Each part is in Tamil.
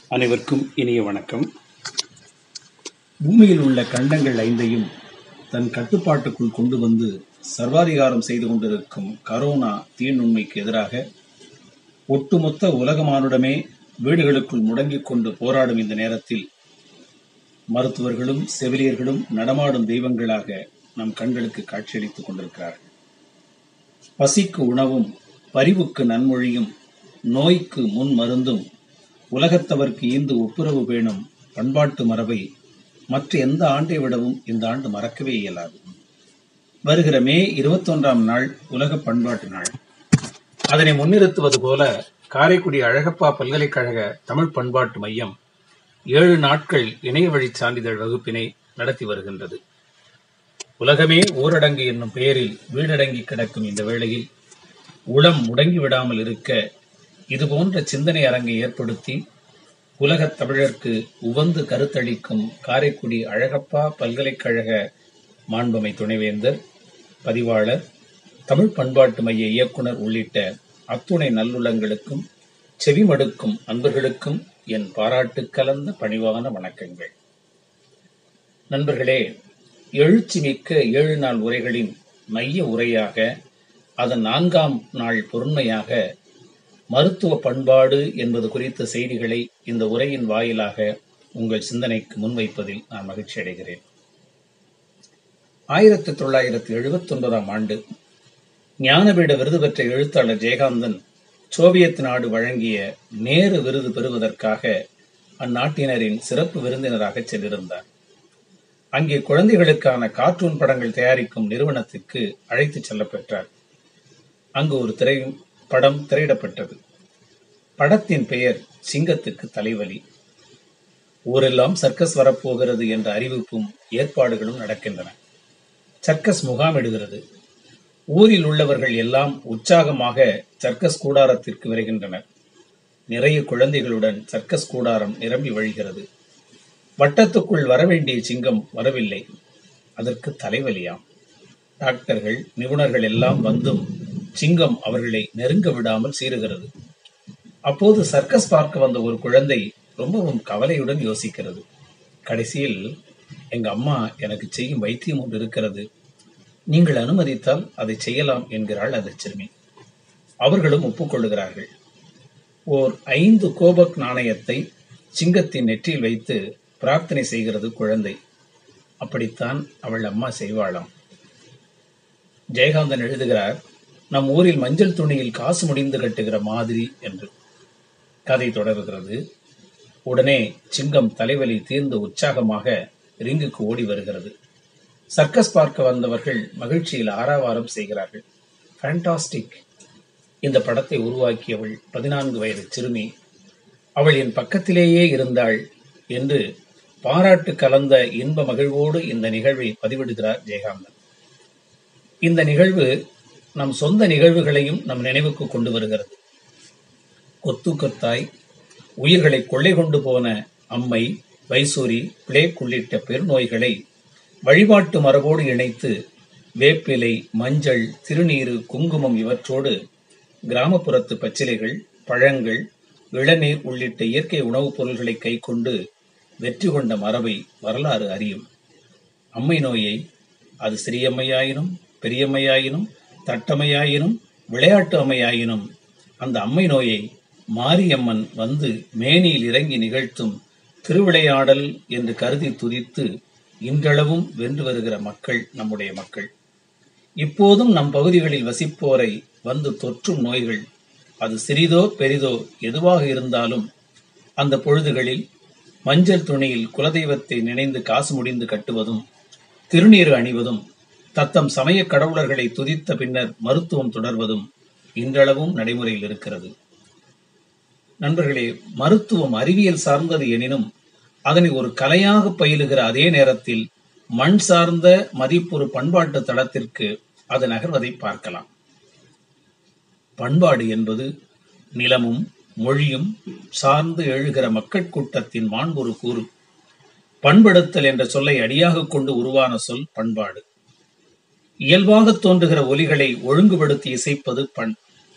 அனைவருக்கும் இனிய வணக்கம் பூமியில் உள்ள கண்டங்கள் ஐந்தையும் தன் கட்டுப்பாட்டுக்குள் கொண்டு வந்து சர்வாதிகாரம் செய்து கொண்டிருக்கும் கரோனா தீநுண்மைக்கு எதிராக ஒட்டுமொத்த உலக மானுடமே வீடுகளுக்குள் முடங்கிக் கொண்டு போராடும் இந்த நேரத்தில் மருத்துவர்களும் செவிலியர்களும் நடமாடும் தெய்வங்களாக நம் கண்களுக்கு காட்சியளித்துக் கொண்டிருக்கிறார்கள் பசிக்கு உணவும் பரிவுக்கு நன்மொழியும் நோய்க்கு முன் மருந்தும் உலகத்தவர்க்கு ஈந்து ஒப்புரவு பேணும் பண்பாட்டு மரபை மற்ற எந்த ஆண்டை விடவும் இந்த ஆண்டு மறக்கவே இயலாது வருகிற மே இருபத்தொன்றாம் நாள் உலக பண்பாட்டு நாள் அதனை முன்னிறுத்துவது போல காரைக்குடி அழகப்பா பல்கலைக்கழக தமிழ் பண்பாட்டு மையம் ஏழு நாட்கள் இணைய வழி சான்றிதழ் வகுப்பினை நடத்தி வருகின்றது உலகமே ஊரடங்கு என்னும் பெயரில் வீடடங்கி கிடக்கும் இந்த வேளையில் உளம் முடங்கி விடாமல் இருக்க இதுபோன்ற சிந்தனை அரங்கை ஏற்படுத்தி உலகத் தமிழர்க்கு உவந்து கருத்தளிக்கும் காரைக்குடி அழகப்பா பல்கலைக்கழக மாண்பமை துணைவேந்தர் பதிவாளர் தமிழ் பண்பாட்டு மைய இயக்குனர் உள்ளிட்ட அத்துணை நல்லுள்ளங்களுக்கும் செவிமடுக்கும் அன்பர்களுக்கும் என் பாராட்டு கலந்த பணிவான வணக்கங்கள் நண்பர்களே எழுச்சி மிக்க ஏழு நாள் உரைகளின் மைய உரையாக அதன் நான்காம் நாள் பொருண்மையாக மருத்துவ பண்பாடு என்பது குறித்த செய்திகளை இந்த உரையின் வாயிலாக உங்கள் சிந்தனைக்கு முன்வைப்பதில் நான் மகிழ்ச்சி அடைகிறேன் ஆயிரத்தி தொள்ளாயிரத்தி எழுபத்தி ஒன்பதாம் ஆண்டு ஞானபீட விருது பெற்ற எழுத்தாளர் ஜெயகாந்தன் சோவியத் நாடு வழங்கிய நேரு விருது பெறுவதற்காக அந்நாட்டினரின் சிறப்பு விருந்தினராக சென்றிருந்தார் அங்கே குழந்தைகளுக்கான கார்ட்டூன் படங்கள் தயாரிக்கும் நிறுவனத்திற்கு அழைத்துச் செல்லப்பெற்றார் அங்கு ஒரு திரை படம் திரையிடப்பட்டது படத்தின் பெயர் சிங்கத்துக்கு தலைவலி ஊரெல்லாம் சர்க்கஸ் வரப்போகிறது என்ற அறிவிப்பும் ஏற்பாடுகளும் நடக்கின்றன சர்க்கஸ் முகாமிடுகிறது ஊரில் உள்ளவர்கள் எல்லாம் உற்சாகமாக சர்க்கஸ் கூடாரத்திற்கு விரைகின்றனர் நிறைய குழந்தைகளுடன் சர்க்கஸ் கூடாரம் நிரம்பி வழிகிறது வட்டத்துக்குள் வரவேண்டிய சிங்கம் வரவில்லை அதற்கு தலைவலியாம் டாக்டர்கள் நிபுணர்கள் எல்லாம் வந்தும் சிங்கம் அவர்களை நெருங்க விடாமல் சீறுகிறது அப்போது சர்க்கஸ் பார்க்க வந்த ஒரு குழந்தை ரொம்பவும் கவலையுடன் யோசிக்கிறது கடைசியில் எங்க அம்மா எனக்கு செய்யும் வைத்தியம் ஒன்று இருக்கிறது நீங்கள் அனுமதித்தால் அதை செய்யலாம் என்கிறாள் அந்த சிறுமி அவர்களும் ஒப்புக்கொள்ளுகிறார்கள் ஓர் ஐந்து கோபக் நாணயத்தை சிங்கத்தின் நெற்றியில் வைத்து பிரார்த்தனை செய்கிறது குழந்தை அப்படித்தான் அவள் அம்மா செய்வாளாம் ஜெயகாந்தன் எழுதுகிறார் நம் ஊரில் மஞ்சள் துணியில் காசு முடிந்து கட்டுகிற மாதிரி என்று கதை தொடர்கிறது உடனே சிங்கம் தலைவலி தீர்ந்து உற்சாகமாக ரிங்குக்கு ஓடி வருகிறது சர்க்கஸ் பார்க்க வந்தவர்கள் மகிழ்ச்சியில் ஆறாவாரம் செய்கிறார்கள் ஃபேண்டாஸ்டிக் இந்த படத்தை உருவாக்கியவள் பதினான்கு வயது சிறுமி அவள் என் பக்கத்திலேயே இருந்தாள் என்று பாராட்டு கலந்த இன்ப மகிழ்வோடு இந்த நிகழ்வை பதிவிடுகிறார் ஜெயகாந்தன் இந்த நிகழ்வு நம் சொந்த நிகழ்வுகளையும் நம் நினைவுக்கு கொண்டு வருகிறது கொத்து கொத்தாய் உயிர்களை கொள்ளை கொண்டு போன அம்மை வைசூரி பிளேக் உள்ளிட்ட பெருநோய்களை வழிபாட்டு மரபோடு இணைத்து வேப்பிலை மஞ்சள் திருநீரு குங்குமம் இவற்றோடு கிராமப்புறத்து பச்சிலைகள் பழங்கள் இளநீர் உள்ளிட்ட இயற்கை உணவுப் பொருள்களை கைக்கொண்டு வெற்றி கொண்ட மரபை வரலாறு அறியும் அம்மை நோயை அது சிறியம்மையாயினும் பெரியம்மையாயினும் தட்டமையாயினும் விளையாட்டு அம்மையாயினும் அந்த அம்மை நோயை மாரியம்மன் வந்து மேனியில் இறங்கி நிகழ்த்தும் திருவிளையாடல் என்று கருதி துதித்து இன்றளவும் வென்று வருகிற மக்கள் நம்முடைய மக்கள் இப்போதும் நம் பகுதிகளில் வசிப்போரை வந்து தொற்றும் நோய்கள் அது சிறிதோ பெரிதோ எதுவாக இருந்தாலும் அந்த பொழுதுகளில் மஞ்சள் துணியில் குலதெய்வத்தை நினைந்து காசு முடிந்து கட்டுவதும் திருநீறு அணிவதும் தத்தம் சமய கடவுளர்களை துதித்த பின்னர் மருத்துவம் தொடர்வதும் இன்றளவும் நடைமுறையில் இருக்கிறது நண்பர்களே மருத்துவம் அறிவியல் சார்ந்தது எனினும் அதனை ஒரு கலையாக பயிலுகிற அதே நேரத்தில் மண் சார்ந்த மதிப்புறு பண்பாட்டு தளத்திற்கு அது நகர்வதை பார்க்கலாம் பண்பாடு என்பது நிலமும் மொழியும் சார்ந்து எழுகிற மக்கட் கூட்டத்தின் மாண்புறு கூறு பண்படுத்தல் என்ற சொல்லை அடியாக கொண்டு உருவான சொல் பண்பாடு இயல்பாக தோன்றுகிற ஒலிகளை ஒழுங்குபடுத்தி இசைப்பது பண்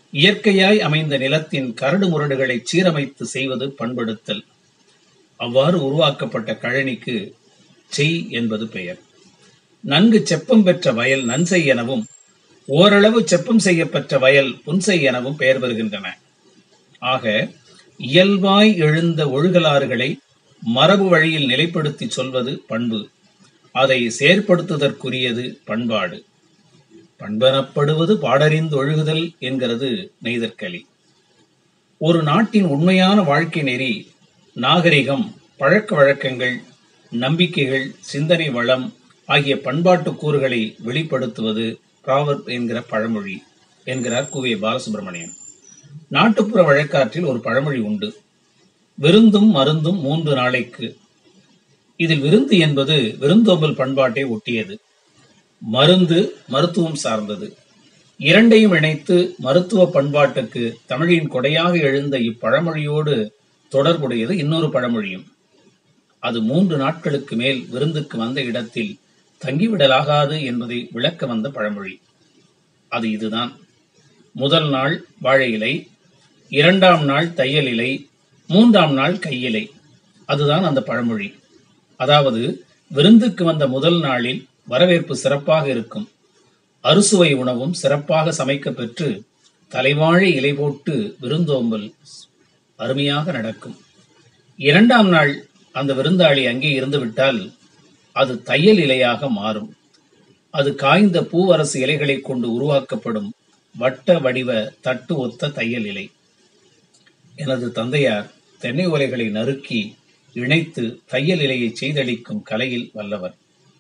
இயற்கையாய் அமைந்த நிலத்தின் கரடு முரடுகளை சீரமைத்து செய்வது பண்படுத்தல் அவ்வாறு உருவாக்கப்பட்ட கழனிக்கு செய் என்பது பெயர் நன்கு செப்பம் பெற்ற வயல் நன்செய் எனவும் ஓரளவு செப்பம் செய்யப்பெற்ற வயல் புன்செய் எனவும் பெயர் பெறுகின்றன ஆக இயல்பாய் எழுந்த ஒழுகலாறுகளை மரபு வழியில் நிலைப்படுத்தி சொல்வது பண்பு அதை செயற்படுத்துதற்குரியது பண்பாடு பண்பெனப்படுவது பாடறிந்து ஒழுகுதல் என்கிறது நெய்தற்களி ஒரு நாட்டின் உண்மையான வாழ்க்கை நெறி நாகரிகம் பழக்க வழக்கங்கள் நம்பிக்கைகள் சிந்தனை வளம் ஆகிய பண்பாட்டு கூறுகளை வெளிப்படுத்துவது ப்ராவர்ப் என்கிற பழமொழி என்கிறார் குவே பாலசுப்ரமணியன் நாட்டுப்புற வழக்காற்றில் ஒரு பழமொழி உண்டு விருந்தும் மருந்தும் மூன்று நாளைக்கு இதில் விருந்து என்பது விருந்தோம்பல் பண்பாட்டை ஒட்டியது மருந்து மருத்துவம் சார்ந்தது இரண்டையும் இணைத்து மருத்துவ பண்பாட்டுக்கு தமிழின் கொடையாக எழுந்த இப்பழமொழியோடு தொடர்புடையது இன்னொரு பழமொழியும் அது மூன்று நாட்களுக்கு மேல் விருந்துக்கு வந்த இடத்தில் தங்கிவிடலாகாது என்பதை விளக்க வந்த பழமொழி அது இதுதான் முதல் நாள் வாழை இலை இரண்டாம் நாள் தையல் இலை மூன்றாம் நாள் கையிலை அதுதான் அந்த பழமொழி அதாவது விருந்துக்கு வந்த முதல் நாளில் வரவேற்பு சிறப்பாக இருக்கும் அறுசுவை உணவும் சிறப்பாக சமைக்க பெற்று தலைவாழை இலை போட்டு விருந்தோம்பல் அருமையாக நடக்கும் இரண்டாம் நாள் அந்த விருந்தாளி அங்கே இருந்துவிட்டால் அது தையல் இலையாக மாறும் அது காய்ந்த பூவரசு இலைகளை கொண்டு உருவாக்கப்படும் வட்ட வடிவ தட்டு ஒத்த தையல் இலை எனது தந்தையார் தென்னை ஓலைகளை நறுக்கி இணைத்து தையல் இலையை செய்தளிக்கும் கலையில் வல்லவர்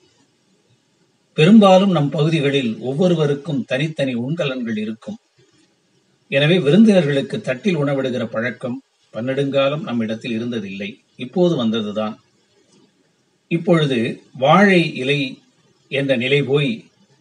பெரும்பாலும் நம் பகுதிகளில் ஒவ்வொருவருக்கும் தனித்தனி உண்கலன்கள் இருக்கும் எனவே விருந்தினர்களுக்கு தட்டில் உணவிடுகிற பழக்கம் பன்னெடுங்காலம் நம்மிடத்தில் இருந்ததில்லை இப்போது வந்ததுதான் இப்பொழுது வாழை இலை என்ற நிலை போய்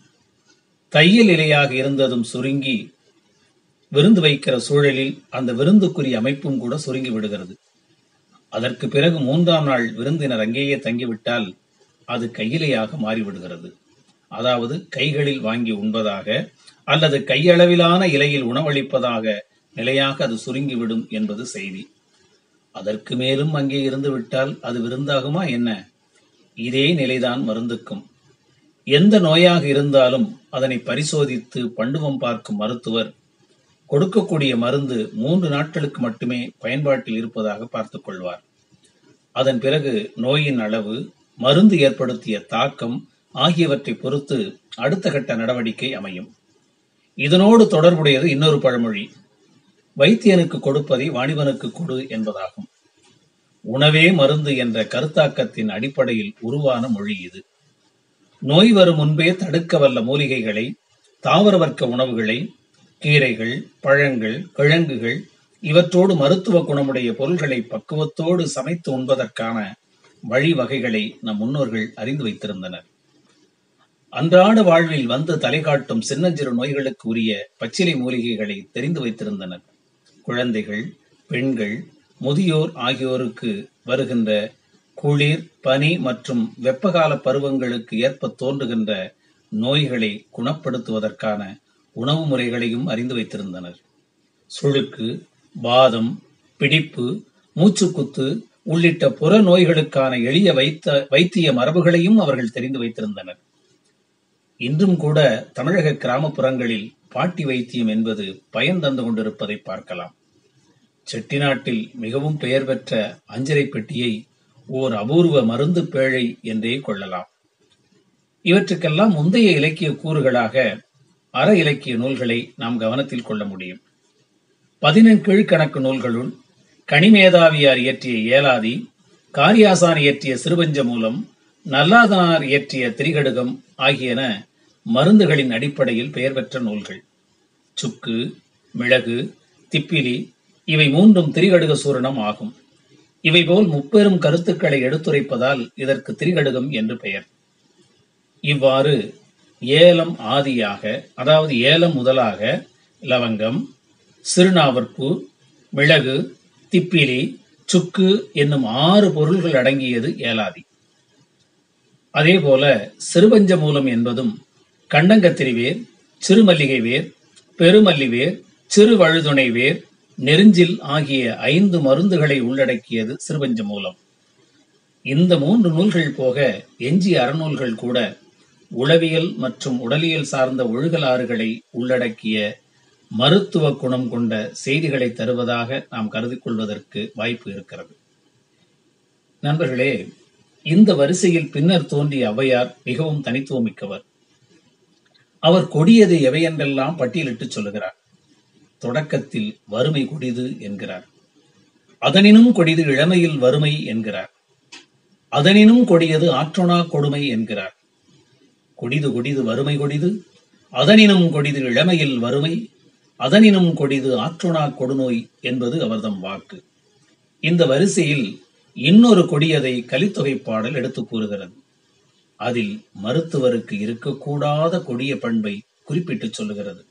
தையல் இலையாக இருந்ததும் சுருங்கி விருந்து வைக்கிற சூழலில் அந்த விருந்துக்குரிய அமைப்பும் கூட சுருங்கி விடுகிறது அதற்கு பிறகு மூன்றாம் நாள் விருந்தினர் அங்கேயே தங்கிவிட்டால் அது கையிலையாக மாறிவிடுகிறது அதாவது கைகளில் வாங்கி உண்பதாக அல்லது கையளவிலான இலையில் உணவளிப்பதாக நிலையாக அது சுருங்கிவிடும் என்பது செய்தி அதற்கு மேலும் அங்கே இருந்து விட்டால் அது விருந்தாகுமா என்ன இதே நிலைதான் மருந்துக்கும் எந்த நோயாக இருந்தாலும் அதனை பரிசோதித்து பண்டுவம் பார்க்கும் மருத்துவர் கொடுக்கக்கூடிய மருந்து மூன்று நாட்களுக்கு மட்டுமே பயன்பாட்டில் இருப்பதாக பார்த்துக் கொள்வார் அதன் பிறகு நோயின் அளவு மருந்து ஏற்படுத்திய தாக்கம் ஆகியவற்றை பொறுத்து அடுத்த கட்ட நடவடிக்கை அமையும் இதனோடு தொடர்புடையது இன்னொரு பழமொழி வைத்தியனுக்கு கொடுப்பதை வாணிபனுக்கு கொடு என்பதாகும் உணவே மருந்து என்ற கருத்தாக்கத்தின் அடிப்படையில் உருவான மொழி இது நோய் வரும் முன்பே தடுக்க வல்ல மூலிகைகளை தாவர வர்க்க உணவுகளை கீரைகள் பழங்கள் கிழங்குகள் இவற்றோடு மருத்துவ குணமுடைய பொருள்களை பக்குவத்தோடு சமைத்து உண்பதற்கான வழிவகைகளை நம் முன்னோர்கள் அறிந்து வைத்திருந்தனர் அன்றாட வாழ்வில் வந்து தலை காட்டும் சின்னஞ்சிறு நோய்களுக்கு உரிய பச்சிலை மூலிகைகளை தெரிந்து வைத்திருந்தனர் குழந்தைகள் பெண்கள் முதியோர் ஆகியோருக்கு வருகின்ற குளிர் பனி மற்றும் வெப்பகால பருவங்களுக்கு ஏற்ப தோன்றுகின்ற நோய்களை குணப்படுத்துவதற்கான உணவு முறைகளையும் அறிந்து வைத்திருந்தனர் சுழுக்கு வாதம் பிடிப்பு மூச்சுக்குத்து உள்ளிட்ட புற நோய்களுக்கான எளிய வைத்த வைத்திய மரபுகளையும் அவர்கள் தெரிந்து வைத்திருந்தனர் இன்றும் கூட தமிழக கிராமப்புறங்களில் பாட்டி வைத்தியம் என்பது பயன் தந்து கொண்டிருப்பதை பார்க்கலாம் செட்டிநாட்டில் மிகவும் பெயர் பெற்ற அஞ்சரை பெட்டியை ஓர் அபூர்வ மருந்து பேழை என்றே கொள்ளலாம் இவற்றுக்கெல்லாம் முந்தைய இலக்கிய கூறுகளாக அற இலக்கிய நூல்களை நாம் கவனத்தில் கொள்ள முடியும் பதினெண் கீழ்கணக்கு நூல்களுள் கனிமேதாவியார் இயற்றிய ஏலாதி காரியாசான் இயற்றிய சிறுபஞ்ச மூலம் நல்லாதனார் இயற்றிய திரிகடுகம் ஆகியன மருந்துகளின் அடிப்படையில் பெயர் பெற்ற நூல்கள் சுக்கு மிளகு திப்பிலி இவை மூன்றும் திரிகடுக சூரணம் ஆகும் இவை போல் முப்பெரும் கருத்துக்களை எடுத்துரைப்பதால் இதற்கு திரிகடுகம் என்று பெயர் இவ்வாறு ஏலம் ஆதியாக அதாவது ஏலம் முதலாக லவங்கம் சிறுநாவற்பூ மிளகு திப்பிலி சுக்கு என்னும் ஆறு பொருள்கள் அடங்கியது ஏலாதி அதேபோல சிறுபஞ்ச மூலம் என்பதும் கண்டங்கத்திரி வேர் சிறுமல்லிகை வேர் பெருமல்லி வேர் சிறு வழுதுணை வேர் நெருஞ்சில் ஆகிய ஐந்து மருந்துகளை உள்ளடக்கியது சிறுபஞ்ச மூலம் இந்த மூன்று நூல்கள் போக எஞ்சிய அறநூல்கள் கூட உளவியல் மற்றும் உடலியல் சார்ந்த ஒழுகலாறுகளை உள்ளடக்கிய மருத்துவ குணம் கொண்ட செய்திகளை தருவதாக நாம் கருதி கொள்வதற்கு வாய்ப்பு இருக்கிறது நண்பர்களே இந்த வரிசையில் பின்னர் தோன்றிய ஔவையார் மிகவும் தனித்துவமிக்கவர் அவர் கொடியது எவையென்றெல்லாம் பட்டியலிட்டு சொல்லுகிறார் தொடக்கத்தில் வறுமை கொடிது என்கிறார் அதனினும் கொடிது இளமையில் வறுமை என்கிறார் அதனினும் கொடியது ஆற்றொணா கொடுமை என்கிறார் கொடிது கொடிது வறுமை கொடிது அதனினும் கொடிது இளமையில் வறுமை அதனினும் கொடிது ஆற்றொணா கொடுநோய் என்பது அவர்தம் வாக்கு இந்த வரிசையில் இன்னொரு கொடியதை கலித்தொகை பாடல் எடுத்து கூறுகிறது அதில் மருத்துவருக்கு இருக்கக்கூடாத கொடிய பண்பை குறிப்பிட்டு சொல்லுகிறது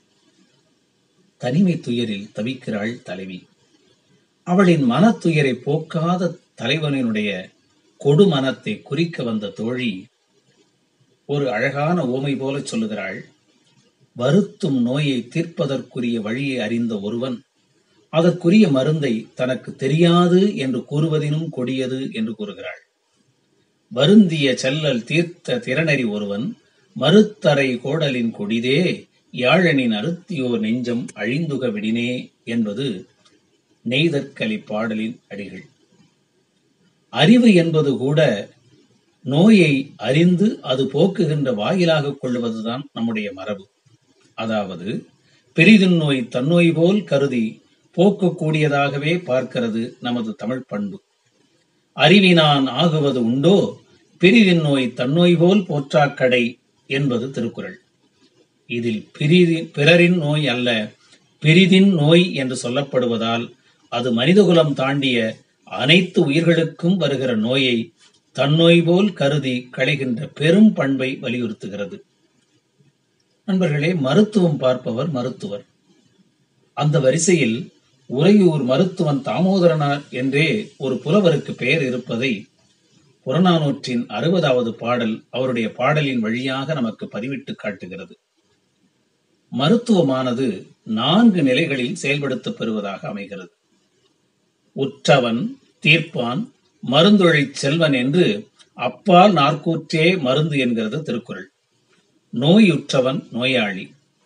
தனிமை துயரில் தவிக்கிறாள் தலைவி அவளின் மனத்துயரை போக்காத தலைவனினுடைய கொடுமனத்தை குறிக்க வந்த தோழி ஒரு அழகான ஓமை போல சொல்லுகிறாள் வருத்தும் நோயை தீர்ப்பதற்குரிய வழியை அறிந்த ஒருவன் அதற்குரிய மருந்தை தனக்கு தெரியாது என்று கூறுவதினும் கொடியது என்று கூறுகிறாள் வருந்திய செல்லல் தீர்த்த திறனறி ஒருவன் மறுத்தரை கோடலின் கொடிதே யாழனின் அருத்தியோர் நெஞ்சம் அழிந்துக விடினே என்பது நெய்தற்கலி பாடலின் அடிகள் அறிவு என்பது கூட நோயை அறிந்து அது போக்குகின்ற வாயிலாக கொள்வதுதான் நம்முடைய மரபு அதாவது பெரிதின் நோய் தன்னோய் போல் கருதி போக்கக்கூடியதாகவே பார்க்கிறது நமது தமிழ் பண்பு அறிவினான் ஆகுவது உண்டோ பிரிதின் நோய் தன்னோய் போல் போற்றாக்கடை என்பது திருக்குறள் இதில் பிரிதி பிறரின் நோய் அல்ல பிரிதின் நோய் என்று சொல்லப்படுவதால் அது மனிதகுலம் தாண்டிய அனைத்து உயிர்களுக்கும் வருகிற நோயை தன்னோய் போல் கருதி களைகின்ற பெரும் பண்பை வலியுறுத்துகிறது நண்பர்களே மருத்துவம் பார்ப்பவர் மருத்துவர் அந்த வரிசையில் உறையூர் மருத்துவன் தாமோதரனார் என்றே ஒரு புலவருக்கு பெயர் இருப்பதை புறநானூற்றின் அறுபதாவது பாடல் அவருடைய பாடலின் வழியாக நமக்கு பதிவிட்டு காட்டுகிறது மருத்துவமானது நான்கு நிலைகளில் செயல்படுத்தப் பெறுவதாக அமைகிறது உற்றவன் தீர்ப்பான் மருந்தொழிச் செல்வன் என்று அப்பால் நாற்கூற்றே மருந்து என்கிறது திருக்குறள் நோயுற்றவன் நோயாளி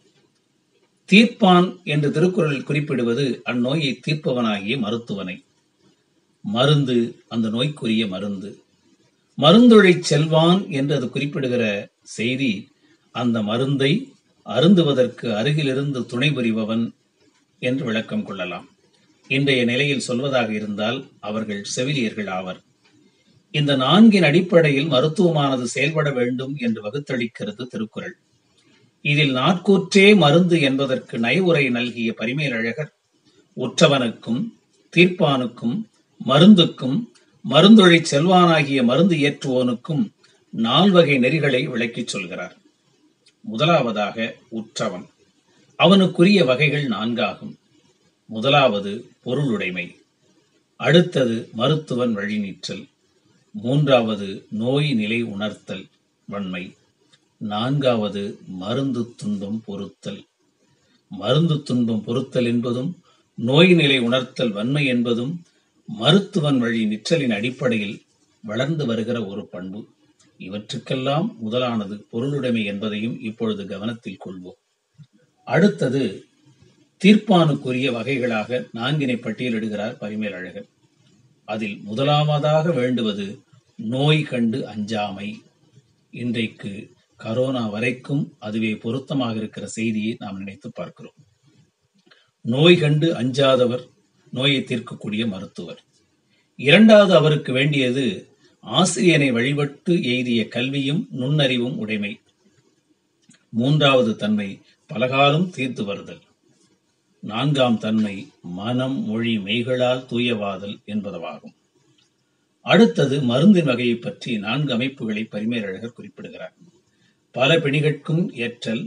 தீர்ப்பான் என்று திருக்குறள் குறிப்பிடுவது அந்நோயை தீர்ப்பவனாகிய மருத்துவனை மருந்து அந்த நோய்க்குரிய மருந்து மருந்தொழிச் செல்வான் என்று அது குறிப்பிடுகிற செய்தி அந்த மருந்தை அருந்துவதற்கு அருகிலிருந்து துணை புரிபவன் என்று விளக்கம் கொள்ளலாம் இன்றைய நிலையில் சொல்வதாக இருந்தால் அவர்கள் செவிலியர்கள் ஆவர் இந்த நான்கின் அடிப்படையில் மருத்துவமானது செயல்பட வேண்டும் என்று வகுத்தளிக்கிறது திருக்குறள் இதில் நாட்கூற்றே மருந்து என்பதற்கு நயவுரை நல்கிய பரிமேலழகர் உற்றவனுக்கும் தீர்ப்பானுக்கும் மருந்துக்கும் மருந்தொழிச் செல்வானாகிய மருந்து ஏற்றுவோனுக்கும் நால்வகை நெறிகளை விளக்கிச் சொல்கிறார் முதலாவதாக உற்றவன் அவனுக்குரிய வகைகள் நான்காகும் முதலாவது பொருளுடைமை அடுத்தது மருத்துவன் வழிநீற்றல் மூன்றாவது நோய் நிலை உணர்த்தல் வன்மை நான்காவது மருந்து துன்பம் பொறுத்தல் மருந்து துன்பம் பொறுத்தல் என்பதும் நோய் நிலை உணர்த்தல் வன்மை என்பதும் மருத்துவன் வழி நிற்றலின் அடிப்படையில் வளர்ந்து வருகிற ஒரு பண்பு இவற்றுக்கெல்லாம் முதலானது பொருளுடைமை என்பதையும் இப்பொழுது கவனத்தில் கொள்வோம் அடுத்தது தீர்ப்பானுக்குரிய வகைகளாக நான்கினை பட்டியலிடுகிறார் பரிமேலழகர் அதில் முதலாவதாக வேண்டுவது நோய் கண்டு அஞ்சாமை இன்றைக்கு கரோனா வரைக்கும் அதுவே பொருத்தமாக இருக்கிற செய்தியை நாம் நினைத்து பார்க்கிறோம் நோய் கண்டு அஞ்சாதவர் நோயை தீர்க்கக்கூடிய மருத்துவர் இரண்டாவது அவருக்கு வேண்டியது ஆசிரியனை வழிபட்டு எய்திய கல்வியும் நுண்ணறிவும் உடைமை மூன்றாவது தன்மை பலகாலம் தீர்த்து வருதல் நான்காம் தன்மை மனம் மொழி மெய்களால் தூயவாதல் என்பதவாகும் அடுத்தது மருந்தின் வகையை பற்றி நான்கு அமைப்புகளை பரிமேலழகர் குறிப்பிடுகிறார் பல பிணிகட்கும் ஏற்றல்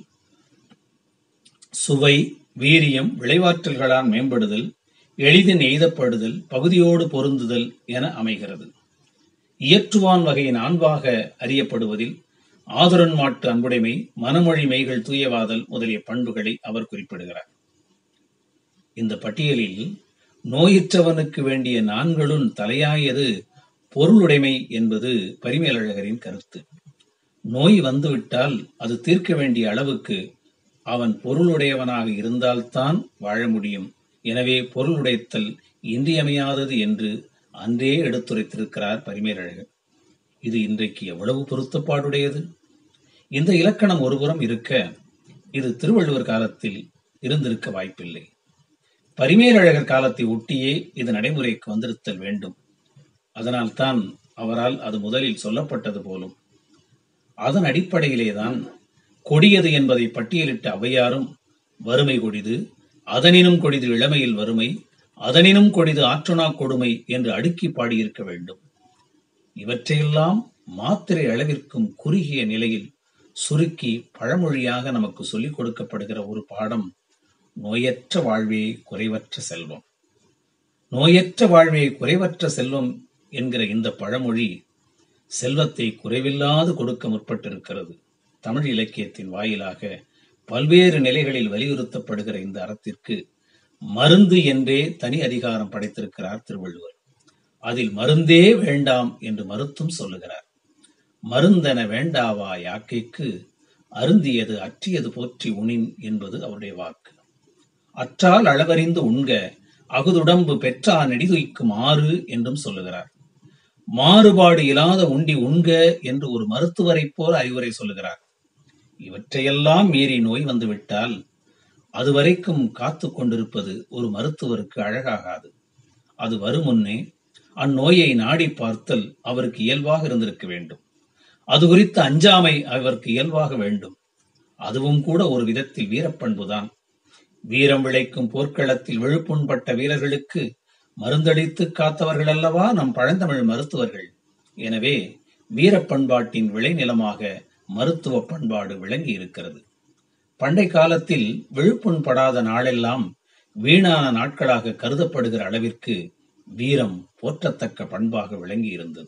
சுவை வீரியம் விளைவாற்றல்களால் மேம்படுதல் எளிதின் எய்தப்படுதல் பகுதியோடு பொருந்துதல் என அமைகிறது இயற்றுவான் வகை நான்காக அறியப்படுவதில் ஆதுரன் மாட்டு அன்புடைமை மனமொழி மெய்கள் தூயவாதல் முதலிய பண்புகளை அவர் குறிப்பிடுகிறார் இந்த பட்டியலில் நோயுற்றவனுக்கு வேண்டிய நான்களுள் தலையாயது பொருளுடைமை என்பது பரிமேலழகரின் கருத்து நோய் வந்துவிட்டால் அது தீர்க்க வேண்டிய அளவுக்கு அவன் பொருளுடையவனாக இருந்தால்தான் வாழ முடியும் எனவே பொருளுடைத்தல் இன்றியமையாதது என்று அன்றே எடுத்துரைத்திருக்கிறார் பரிமேலழகர் இது இன்றைக்கு எவ்வளவு பொருத்தப்பாடுடையது இந்த இலக்கணம் ஒருபுறம் இருக்க இது திருவள்ளுவர் காலத்தில் இருந்திருக்க வாய்ப்பில்லை பரிமேலழகர் காலத்தை ஒட்டியே இது நடைமுறைக்கு வந்திருத்தல் வேண்டும் அதனால்தான் அவரால் அது முதலில் சொல்லப்பட்டது போலும் அதன் அடிப்படையிலேதான் கொடியது என்பதை பட்டியலிட்ட ஔவையாரும் வறுமை கொடிது அதனினும் கொடிது இளமையில் வறுமை அதனினும் கொடிது ஆற்றுணா கொடுமை என்று அடுக்கி பாடியிருக்க வேண்டும் இவற்றையெல்லாம் மாத்திரை அளவிற்கும் குறுகிய நிலையில் சுருக்கி பழமொழியாக நமக்கு சொல்லிக் கொடுக்கப்படுகிற ஒரு பாடம் நோயற்ற வாழ்வே குறைவற்ற செல்வம் நோயற்ற வாழ்வே குறைவற்ற செல்வம் என்கிற இந்த பழமொழி செல்வத்தை குறைவில்லாது கொடுக்க முற்பட்டிருக்கிறது தமிழ் இலக்கியத்தின் வாயிலாக பல்வேறு நிலைகளில் வலியுறுத்தப்படுகிற இந்த அறத்திற்கு மருந்து என்றே தனி அதிகாரம் படைத்திருக்கிறார் திருவள்ளுவர் அதில் மருந்தே வேண்டாம் என்று மறுத்தும் சொல்லுகிறார் மருந்தென வேண்டாவா யாக்கைக்கு அருந்தியது அற்றியது போற்றி உணின் என்பது அவருடைய வாக்கு அற்றால் அளவறிந்து உண்க அகுதுடம்பு பெற்றா நெடிதுய்க்கும் ஆறு என்றும் சொல்லுகிறார் மாறுபாடு இல்லாத உண்டி உண்க என்று ஒரு மருத்துவரைப் போல அறிவுரை சொல்லுகிறார் இவற்றையெல்லாம் மீறி நோய் வந்துவிட்டால் அதுவரைக்கும் காத்து கொண்டிருப்பது ஒரு மருத்துவருக்கு அழகாகாது அது வரும் முன்னே அந்நோயை நாடி பார்த்தல் அவருக்கு இயல்பாக இருந்திருக்க வேண்டும் அது குறித்த அஞ்சாமை அவருக்கு இயல்பாக வேண்டும் அதுவும் கூட ஒரு விதத்தில் வீரப்பண்புதான் வீரம் விளைக்கும் போர்க்களத்தில் விழுப்புண்பட்ட வீரர்களுக்கு மருந்தளித்து காத்தவர்கள் அல்லவா நம் பழந்தமிழ் மருத்துவர்கள் எனவே வீரப்பண்பாட்டின் விளைநிலமாக மருத்துவ பண்பாடு விளங்கி இருக்கிறது பண்டை காலத்தில் விழுப்புண் படாத நாளெல்லாம் வீணான நாட்களாக கருதப்படுகிற அளவிற்கு வீரம் போற்றத்தக்க பண்பாக விளங்கி இருந்தது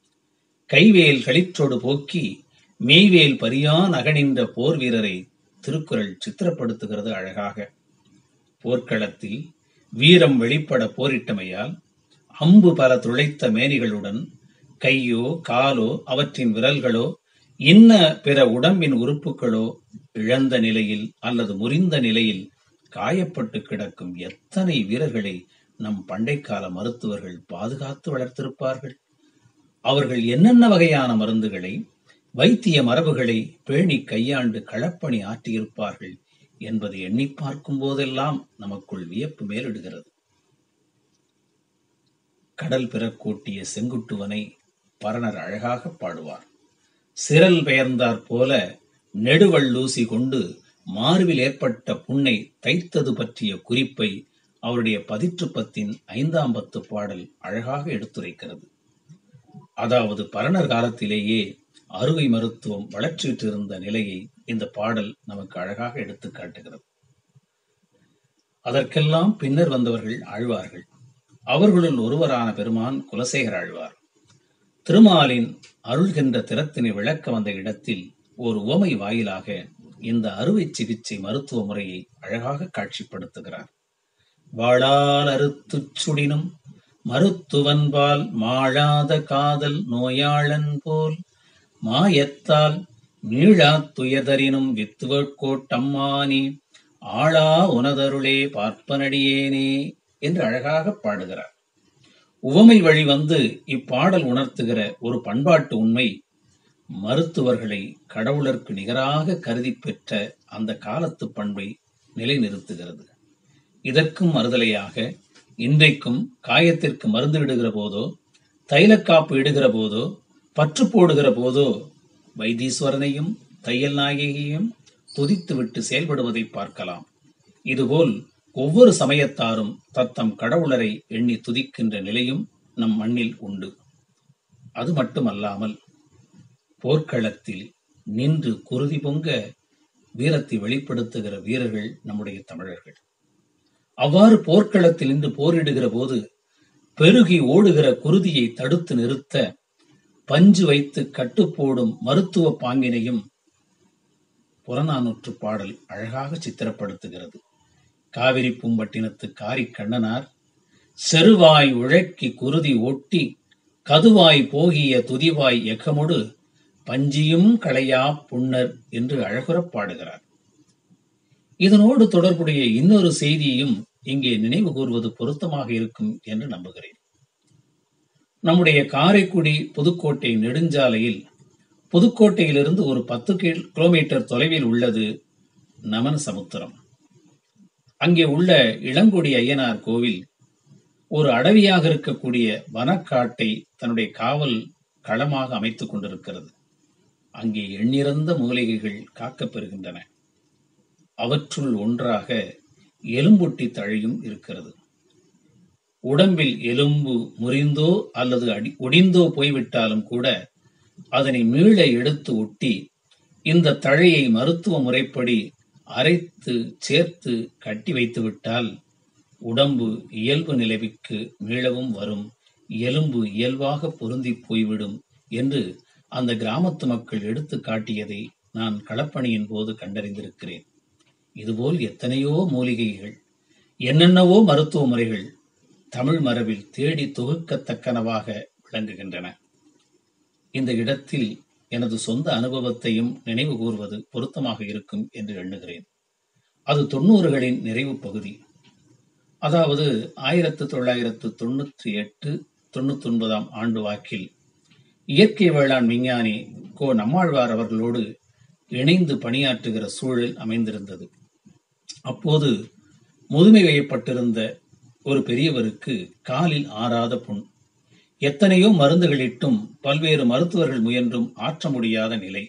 கைவேல் களிற்றோடு போக்கி மெய்வேல் பரியான் அகனின்ற போர் வீரரை திருக்குறள் சித்திரப்படுத்துகிறது அழகாக போர்க்களத்தில் வீரம் வெளிப்பட போரிட்டமையால் அம்பு பல துளைத்த மேனிகளுடன் கையோ காலோ அவற்றின் விரல்களோ இன்ன பிற உடம்பின் உறுப்புகளோ இழந்த நிலையில் அல்லது முறிந்த நிலையில் காயப்பட்டு கிடக்கும் எத்தனை வீரர்களை நம் பண்டைக்கால மருத்துவர்கள் பாதுகாத்து வளர்த்திருப்பார்கள் அவர்கள் என்னென்ன வகையான மருந்துகளை வைத்திய மரபுகளை பேணி கையாண்டு களப்பணி ஆற்றியிருப்பார்கள் என்பதை எண்ணி பார்க்கும் போதெல்லாம் நமக்குள் வியப்பு மேலிடுகிறது கடல் பிறக்கூட்டிய செங்குட்டுவனை பரணர் அழகாக பாடுவார் சிரல் பெயர்ந்தாற் போல நெடுவள்ளூசி கொண்டு மார்பில் ஏற்பட்ட புண்ணை தைத்தது பற்றிய குறிப்பை அவருடைய பதிற்றுப்பத்தின் ஐந்தாம் பத்து பாடல் அழகாக எடுத்துரைக்கிறது அதாவது பரணர் காலத்திலேயே அறுவை மருத்துவம் வளர்ச்சியிட்டிருந்த நிலையை இந்த பாடல் நமக்கு அழகாக எடுத்து காட்டுகிறது அதற்கெல்லாம் பின்னர் வந்தவர்கள் ஆழ்வார்கள் அவர்களுள் ஒருவரான பெருமான் குலசேகர் ஆழ்வார் திருமாலின் அருள்கின்ற திறத்தினை விளக்க வந்த இடத்தில் ஒரு உவமை வாயிலாக இந்த அறுவை சிகிச்சை மருத்துவ முறையை அழகாக காட்சிப்படுத்துகிறார் வாழால் அறுத்துச் சுடினும் மருத்துவன்பால் மாழாத காதல் நோயாளன் போல் மாயத்தால் மீழாத் துயதரினும் வித்துவக்கோட்டம்மானி ஆளா உனதருளே பார்ப்பனடியேனே என்று அழகாக பாடுகிறார் உவமை வழி வந்து இப்பாடல் உணர்த்துகிற ஒரு பண்பாட்டு உண்மை மருத்துவர்களை கடவுளருக்கு நிகராக கருதி பெற்ற அந்த காலத்து பண்பை நிலைநிறுத்துகிறது இதற்கும் மறுதலையாக இன்றைக்கும் காயத்திற்கு மருந்து இடுகிற போதோ தைலக்காப்பு இடுகிற போதோ பற்று போடுகிற போதோ வைத்தீஸ்வரனையும் தையல் நாயகியையும் துதித்துவிட்டு செயல்படுவதை பார்க்கலாம் இதுபோல் ஒவ்வொரு சமயத்தாரும் தத்தம் கடவுளரை எண்ணி துதிக்கின்ற நிலையும் நம் மண்ணில் உண்டு அது மட்டுமல்லாமல் போர்க்களத்தில் நின்று குருதி பொங்க வீரத்தை வெளிப்படுத்துகிற வீரர்கள் நம்முடைய தமிழர்கள் அவ்வாறு போர்க்களத்தில் நின்று போரிடுகிற போது பெருகி ஓடுகிற குருதியை தடுத்து நிறுத்த பஞ்சு வைத்து கட்டுப்போடும் மருத்துவ பாங்கினையும் புறநானூற்று பாடல் அழகாக சித்திரப்படுத்துகிறது காவிரி பூம்பட்டினத்து காரி கண்ணனார் செருவாய் உழக்கி குருதி ஒட்டி கதுவாய் போகிய துதிவாய் எக்கமொடு பஞ்சியும் களையா புன்னர் என்று அழகுறப் பாடுகிறார் இதனோடு தொடர்புடைய இன்னொரு செய்தியையும் இங்கே நினைவு கூறுவது பொருத்தமாக இருக்கும் என்று நம்புகிறேன் நம்முடைய காரைக்குடி புதுக்கோட்டை நெடுஞ்சாலையில் புதுக்கோட்டையிலிருந்து ஒரு பத்து கிலோமீட்டர் தொலைவில் உள்ளது நமன சமுத்திரம் அங்கே உள்ள இளங்குடி ஐயனார் கோவில் ஒரு அடவியாக இருக்கக்கூடிய வனக்காட்டை தன்னுடைய காவல் களமாக அமைத்துக் கொண்டிருக்கிறது அங்கே எண்ணிறந்த மூலிகைகள் காக்கப் பெறுகின்றன அவற்றுள் ஒன்றாக எலும்பொட்டி தழையும் இருக்கிறது உடம்பில் எலும்பு முறிந்தோ அல்லது அடி ஒடிந்தோ போய்விட்டாலும் கூட அதனை மீள எடுத்து ஒட்டி இந்த தழையை மருத்துவ முறைப்படி அரைத்து சேர்த்து கட்டி வைத்து விட்டால் உடம்பு இயல்பு நிலைவுக்கு மீளவும் வரும் எலும்பு இயல்பாக பொருந்தி போய்விடும் என்று அந்த கிராமத்து மக்கள் எடுத்து காட்டியதை நான் களப்பணியின் போது கண்டறிந்திருக்கிறேன் இதுபோல் எத்தனையோ மூலிகைகள் என்னென்னவோ மருத்துவ முறைகள் தமிழ் மரபில் தேடி தொகுக்கத்தக்கனவாக விளங்குகின்றன இந்த இடத்தில் எனது சொந்த அனுபவத்தையும் நினைவு கூர்வது பொருத்தமாக இருக்கும் என்று எண்ணுகிறேன் அது தொண்ணூறுகளின் நிறைவு பகுதி அதாவது ஆயிரத்து தொள்ளாயிரத்து தொண்ணூற்றி எட்டு தொண்ணூத்தி ஒன்பதாம் ஆண்டு வாக்கில் இயற்கை வேளாண் விஞ்ஞானி கோ நம்மாழ்வார் அவர்களோடு இணைந்து பணியாற்றுகிற சூழல் அமைந்திருந்தது அப்போது முதுமை வயப்பட்டிருந்த ஒரு பெரியவருக்கு காலில் ஆறாத புண் எத்தனையோ மருந்துகளிட்டும் பல்வேறு மருத்துவர்கள் முயன்றும் ஆற்ற முடியாத நிலை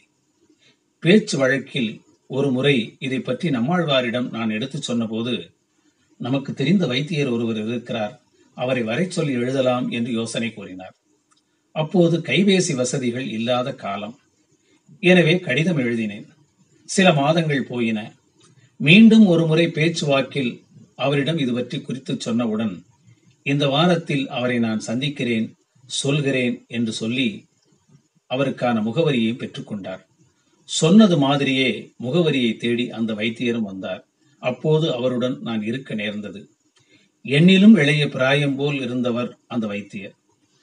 பேச்சு வழக்கில் ஒரு முறை இதை பற்றி நம்மாழ்வாரிடம் நான் எடுத்துச் சொன்னபோது நமக்கு தெரிந்த வைத்தியர் ஒருவர் இருக்கிறார் அவரை வரை சொல்லி எழுதலாம் என்று யோசனை கூறினார் அப்போது கைபேசி வசதிகள் இல்லாத காலம் எனவே கடிதம் எழுதினேன் சில மாதங்கள் போயின மீண்டும் ஒரு முறை பேச்சுவாக்கில் அவரிடம் இது பற்றி குறித்து சொன்னவுடன் இந்த வாரத்தில் அவரை நான் சந்திக்கிறேன் சொல்கிறேன் என்று சொல்லி அவருக்கான முகவரியை பெற்றுக்கொண்டார் சொன்னது மாதிரியே முகவரியை தேடி அந்த வைத்தியரும் வந்தார் அப்போது அவருடன் நான் இருக்க நேர்ந்தது என்னிலும் இளைய பிராயம் போல் இருந்தவர் அந்த வைத்தியர்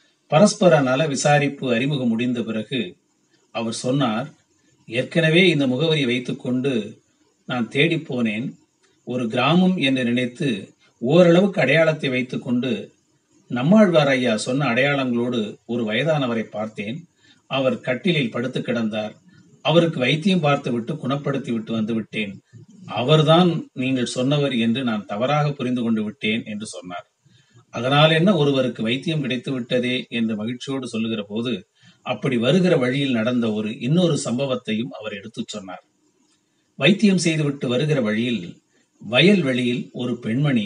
பரஸ்பர நல விசாரிப்பு அறிமுகம் முடிந்த பிறகு அவர் சொன்னார் ஏற்கனவே இந்த முகவரி வைத்துக்கொண்டு நான் தேடி போனேன் ஒரு கிராமம் என்று நினைத்து ஓரளவுக்கு அடையாளத்தை வைத்துக்கொண்டு நம்மாழ்வார் ஐயா சொன்ன அடையாளங்களோடு ஒரு வயதானவரை பார்த்தேன் அவர் கட்டிலில் படுத்து கிடந்தார் அவருக்கு வைத்தியம் பார்த்து விட்டு குணப்படுத்தி விட்டு வந்து விட்டேன் அவர்தான் நீங்கள் சொன்னவர் என்று நான் தவறாக புரிந்து கொண்டு விட்டேன் என்று சொன்னார் அதனால் என்ன ஒருவருக்கு வைத்தியம் கிடைத்து விட்டதே என்று மகிழ்ச்சியோடு சொல்லுகிற போது அப்படி வருகிற வழியில் நடந்த ஒரு இன்னொரு சம்பவத்தையும் அவர் எடுத்துச் சொன்னார் வைத்தியம் செய்துவிட்டு வருகிற வழியில் வயல்வெளியில் ஒரு பெண்மணி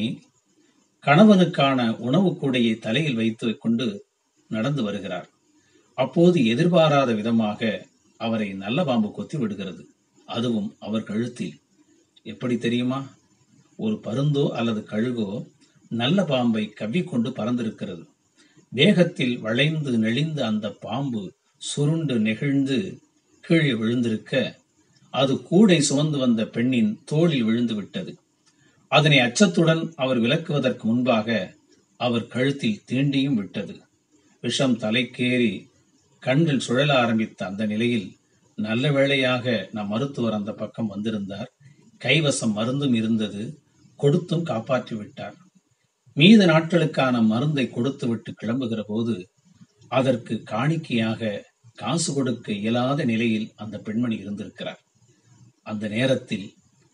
கணவனுக்கான உணவு கூடையை தலையில் வைத்து கொண்டு நடந்து வருகிறார் அப்போது எதிர்பாராத விதமாக அவரை நல்ல பாம்பு கொத்தி விடுகிறது அதுவும் அவர் கழுத்தில் எப்படி தெரியுமா ஒரு பருந்தோ அல்லது கழுகோ நல்ல பாம்பை கவ்விக்கொண்டு பறந்திருக்கிறது வேகத்தில் வளைந்து நெளிந்த அந்த பாம்பு சுருண்டு நெகிழ்ந்து கீழே விழுந்திருக்க அது கூடை சுமந்து வந்த பெண்ணின் தோளில் விழுந்து விட்டது அதனை அச்சத்துடன் அவர் விலக்குவதற்கு முன்பாக அவர் கழுத்தில் தீண்டியும் விட்டது விஷம் தலைக்கேறி கண்கள் சுழல ஆரம்பித்த அந்த நிலையில் நல்ல வேளையாக நம் மருத்துவர் அந்த பக்கம் வந்திருந்தார் கைவசம் மருந்தும் இருந்தது கொடுத்தும் காப்பாற்றி விட்டார் மீத நாட்களுக்கான மருந்தை கொடுத்து விட்டு கிளம்புகிற போது அதற்கு காணிக்கையாக காசு கொடுக்க இயலாத நிலையில் அந்த பெண்மணி இருந்திருக்கிறார் அந்த நேரத்தில்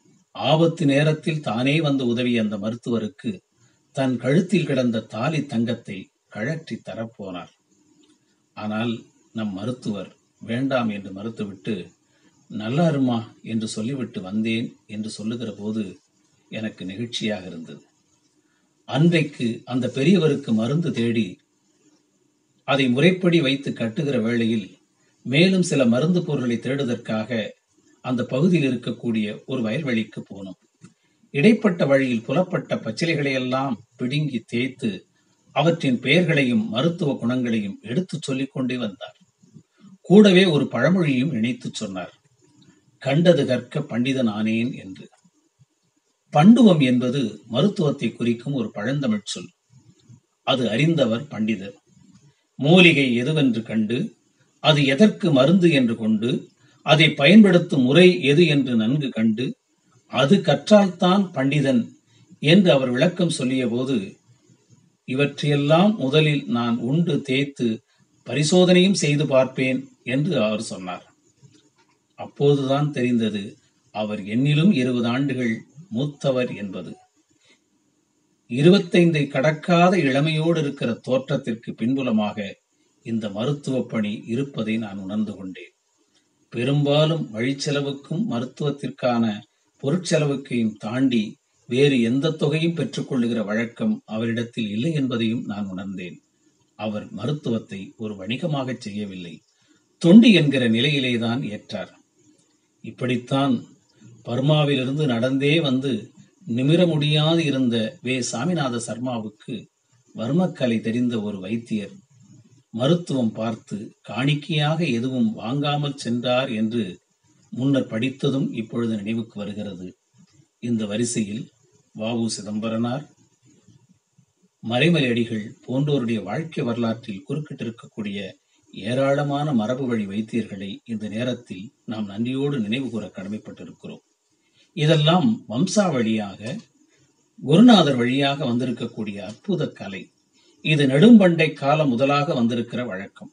ஆபத்து நேரத்தில் தானே வந்து உதவிய அந்த மருத்துவருக்கு தன் கழுத்தில் கிடந்த தாலி தங்கத்தை கழற்றி தரப்போனார் ஆனால் நம் மருத்துவர் வேண்டாம் என்று மறுத்துவிட்டு நல்லா இருமா என்று சொல்லிவிட்டு வந்தேன் என்று சொல்லுகிற போது எனக்கு நெகிழ்ச்சியாக இருந்தது அன்றைக்கு அந்த பெரியவருக்கு மருந்து தேடி அதை முறைப்படி வைத்து கட்டுகிற வேளையில் மேலும் சில மருந்து பொருட்களை தேடுவதற்காக அந்த பகுதியில் இருக்கக்கூடிய ஒரு வயல்வெளிக்கு போனோம் இடைப்பட்ட வழியில் புலப்பட்ட பச்சிலைகளை எல்லாம் பிடுங்கி தேய்த்து அவற்றின் பெயர்களையும் மருத்துவ குணங்களையும் எடுத்துச் சொல்லிக் கொண்டே வந்தார் கூடவே ஒரு பழமொழியும் இணைத்துச் சொன்னார் கண்டது கற்க பண்டிதன் ஆனேன் என்று பண்டுவம் என்பது மருத்துவத்தை குறிக்கும் ஒரு பழந்தமிழ் சொல் அது அறிந்தவர் பண்டிதர் மூலிகை எதுவென்று கண்டு அது எதற்கு மருந்து என்று கொண்டு அதை பயன்படுத்தும் முறை எது என்று நன்கு கண்டு அது கற்றால்தான் பண்டிதன் என்று அவர் விளக்கம் சொல்லிய போது இவற்றையெல்லாம் முதலில் நான் உண்டு தேய்த்து பரிசோதனையும் செய்து பார்ப்பேன் என்று அவர் சொன்னார் அப்போதுதான் தெரிந்தது அவர் என்னிலும் இருபது ஆண்டுகள் மூத்தவர் என்பது இருபத்தைந்தை கடக்காத இளமையோடு இருக்கிற தோற்றத்திற்கு பின்புலமாக இந்த மருத்துவப் பணி இருப்பதை நான் உணர்ந்து கொண்டேன் பெரும்பாலும் வழிச்செலவுக்கும் மருத்துவத்திற்கான பொருட்செலவுக்கையும் தாண்டி வேறு எந்த தொகையும் பெற்றுக்கொள்ளுகிற வழக்கம் அவரிடத்தில் இல்லை என்பதையும் நான் உணர்ந்தேன் அவர் மருத்துவத்தை ஒரு வணிகமாக செய்யவில்லை தொண்டி என்கிற நிலையிலேதான் ஏற்றார் இப்படித்தான் பர்மாவிலிருந்து நடந்தே வந்து நிமிர முடியாது இருந்த வே சாமிநாத சர்மாவுக்கு வர்மக்கலை தெரிந்த ஒரு வைத்தியர் மருத்துவம் பார்த்து காணிக்கையாக எதுவும் வாங்காமல் சென்றார் என்று முன்னர் படித்ததும் இப்பொழுது நினைவுக்கு வருகிறது இந்த வரிசையில் வாவு சிதம்பரனார் மறைமலையடிகள் போன்றோருடைய வாழ்க்கை வரலாற்றில் குறுக்கிட்டிருக்கக்கூடிய ஏராளமான மரபு வழி வைத்தியர்களை இந்த நேரத்தில் நாம் நன்றியோடு நினைவு கூற கடமைப்பட்டிருக்கிறோம் இதெல்லாம் வம்சாவழியாக குருநாதர் வழியாக வந்திருக்கக்கூடிய அற்புத கலை இது நெடும்பண்டை காலம் முதலாக வந்திருக்கிற வழக்கம்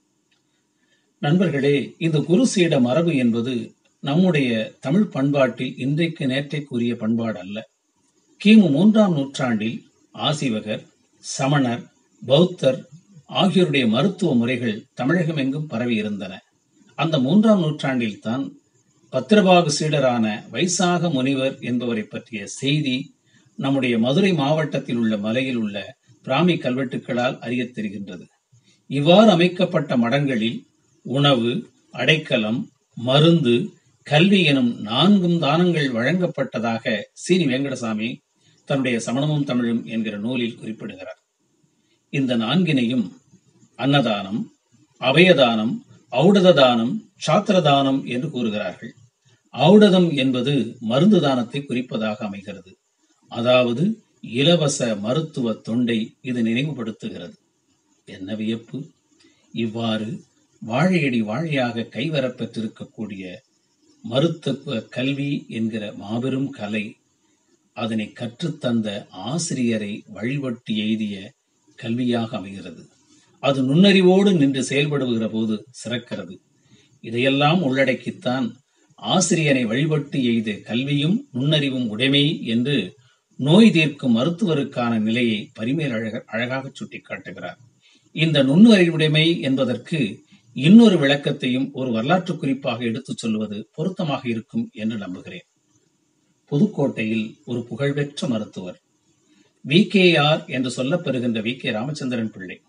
நண்பர்களே இந்த குரு சீட மரபு என்பது நம்முடைய தமிழ் பண்பாட்டில் இன்றைக்கு நேற்றைக்குரிய பண்பாடு அல்ல கிமு மூன்றாம் நூற்றாண்டில் ஆசிவகர் சமணர் பௌத்தர் ஆகியோருடைய மருத்துவ முறைகள் தமிழகம் எங்கும் பரவி இருந்தன அந்த மூன்றாம் நூற்றாண்டில் தான் பத்திரபாகு சீடரான வைசாக முனிவர் என்பவரை பற்றிய செய்தி நம்முடைய மதுரை மாவட்டத்தில் உள்ள மலையில் உள்ள பிராமி கல்வெட்டுக்களால் அறியத் தெரிகின்றது இவ்வாறு அமைக்கப்பட்ட மடங்களில் உணவு அடைக்கலம் மருந்து கல்வி எனும் நான்கும் தானங்கள் வழங்கப்பட்டதாக சீனி வெங்கடசாமி தன்னுடைய சமணமும் தமிழும் என்கிற நூலில் குறிப்பிடுகிறார் இந்த நான்கினையும் அன்னதானம் அபயதானம் ஔடத தானம் சாத்திரதானம் என்று கூறுகிறார்கள் ஔடதம் என்பது மருந்து தானத்தை குறிப்பதாக அமைகிறது அதாவது இலவச மருத்துவ தொண்டை இது நினைவுபடுத்துகிறது என்ன வியப்பு இவ்வாறு வாழையடி வாழையாக கைவரப்பெற்றிருக்கக்கூடிய மருத்துவ கல்வி என்கிற மாபெரும் கலை அதனை கற்றுத்தந்த ஆசிரியரை வழிபட்டு எய்திய கல்வியாக அமைகிறது அது நுண்ணறிவோடு நின்று செயல்படுகிற போது சிறக்கிறது இதையெல்லாம் உள்ளடக்கித்தான் ஆசிரியரை வழிபட்டு எய்த கல்வியும் நுண்ணறிவும் உடைமை என்று நோய் தீர்க்கும் மருத்துவருக்கான நிலையை பரிமேல் அழக அழகாக சுட்டிக்காட்டுகிறார் இந்த நுண்ணறிவுடைமை என்பதற்கு இன்னொரு விளக்கத்தையும் ஒரு வரலாற்று குறிப்பாக எடுத்துச் சொல்வது பொருத்தமாக இருக்கும் என்று நம்புகிறேன் புதுக்கோட்டையில் ஒரு புகழ்பெற்ற மருத்துவர் வி கே ஆர் என்று சொல்லப்பெறுகின்ற வி கே ராமச்சந்திரன் பிள்ளை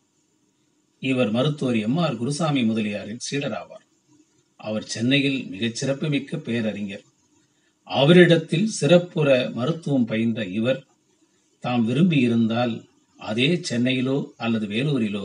இவர் மருத்துவர் எம் ஆர் குருசாமி முதலியாரின் சீடராவார் அவர் சென்னையில் மிகச்சிறப்பு மிக்க பேரறிஞர் அவரிடத்தில் சிறப்புற மருத்துவம் பயின்ற இவர் தாம் விரும்பி இருந்தால் அதே சென்னையிலோ அல்லது வேலூரிலோ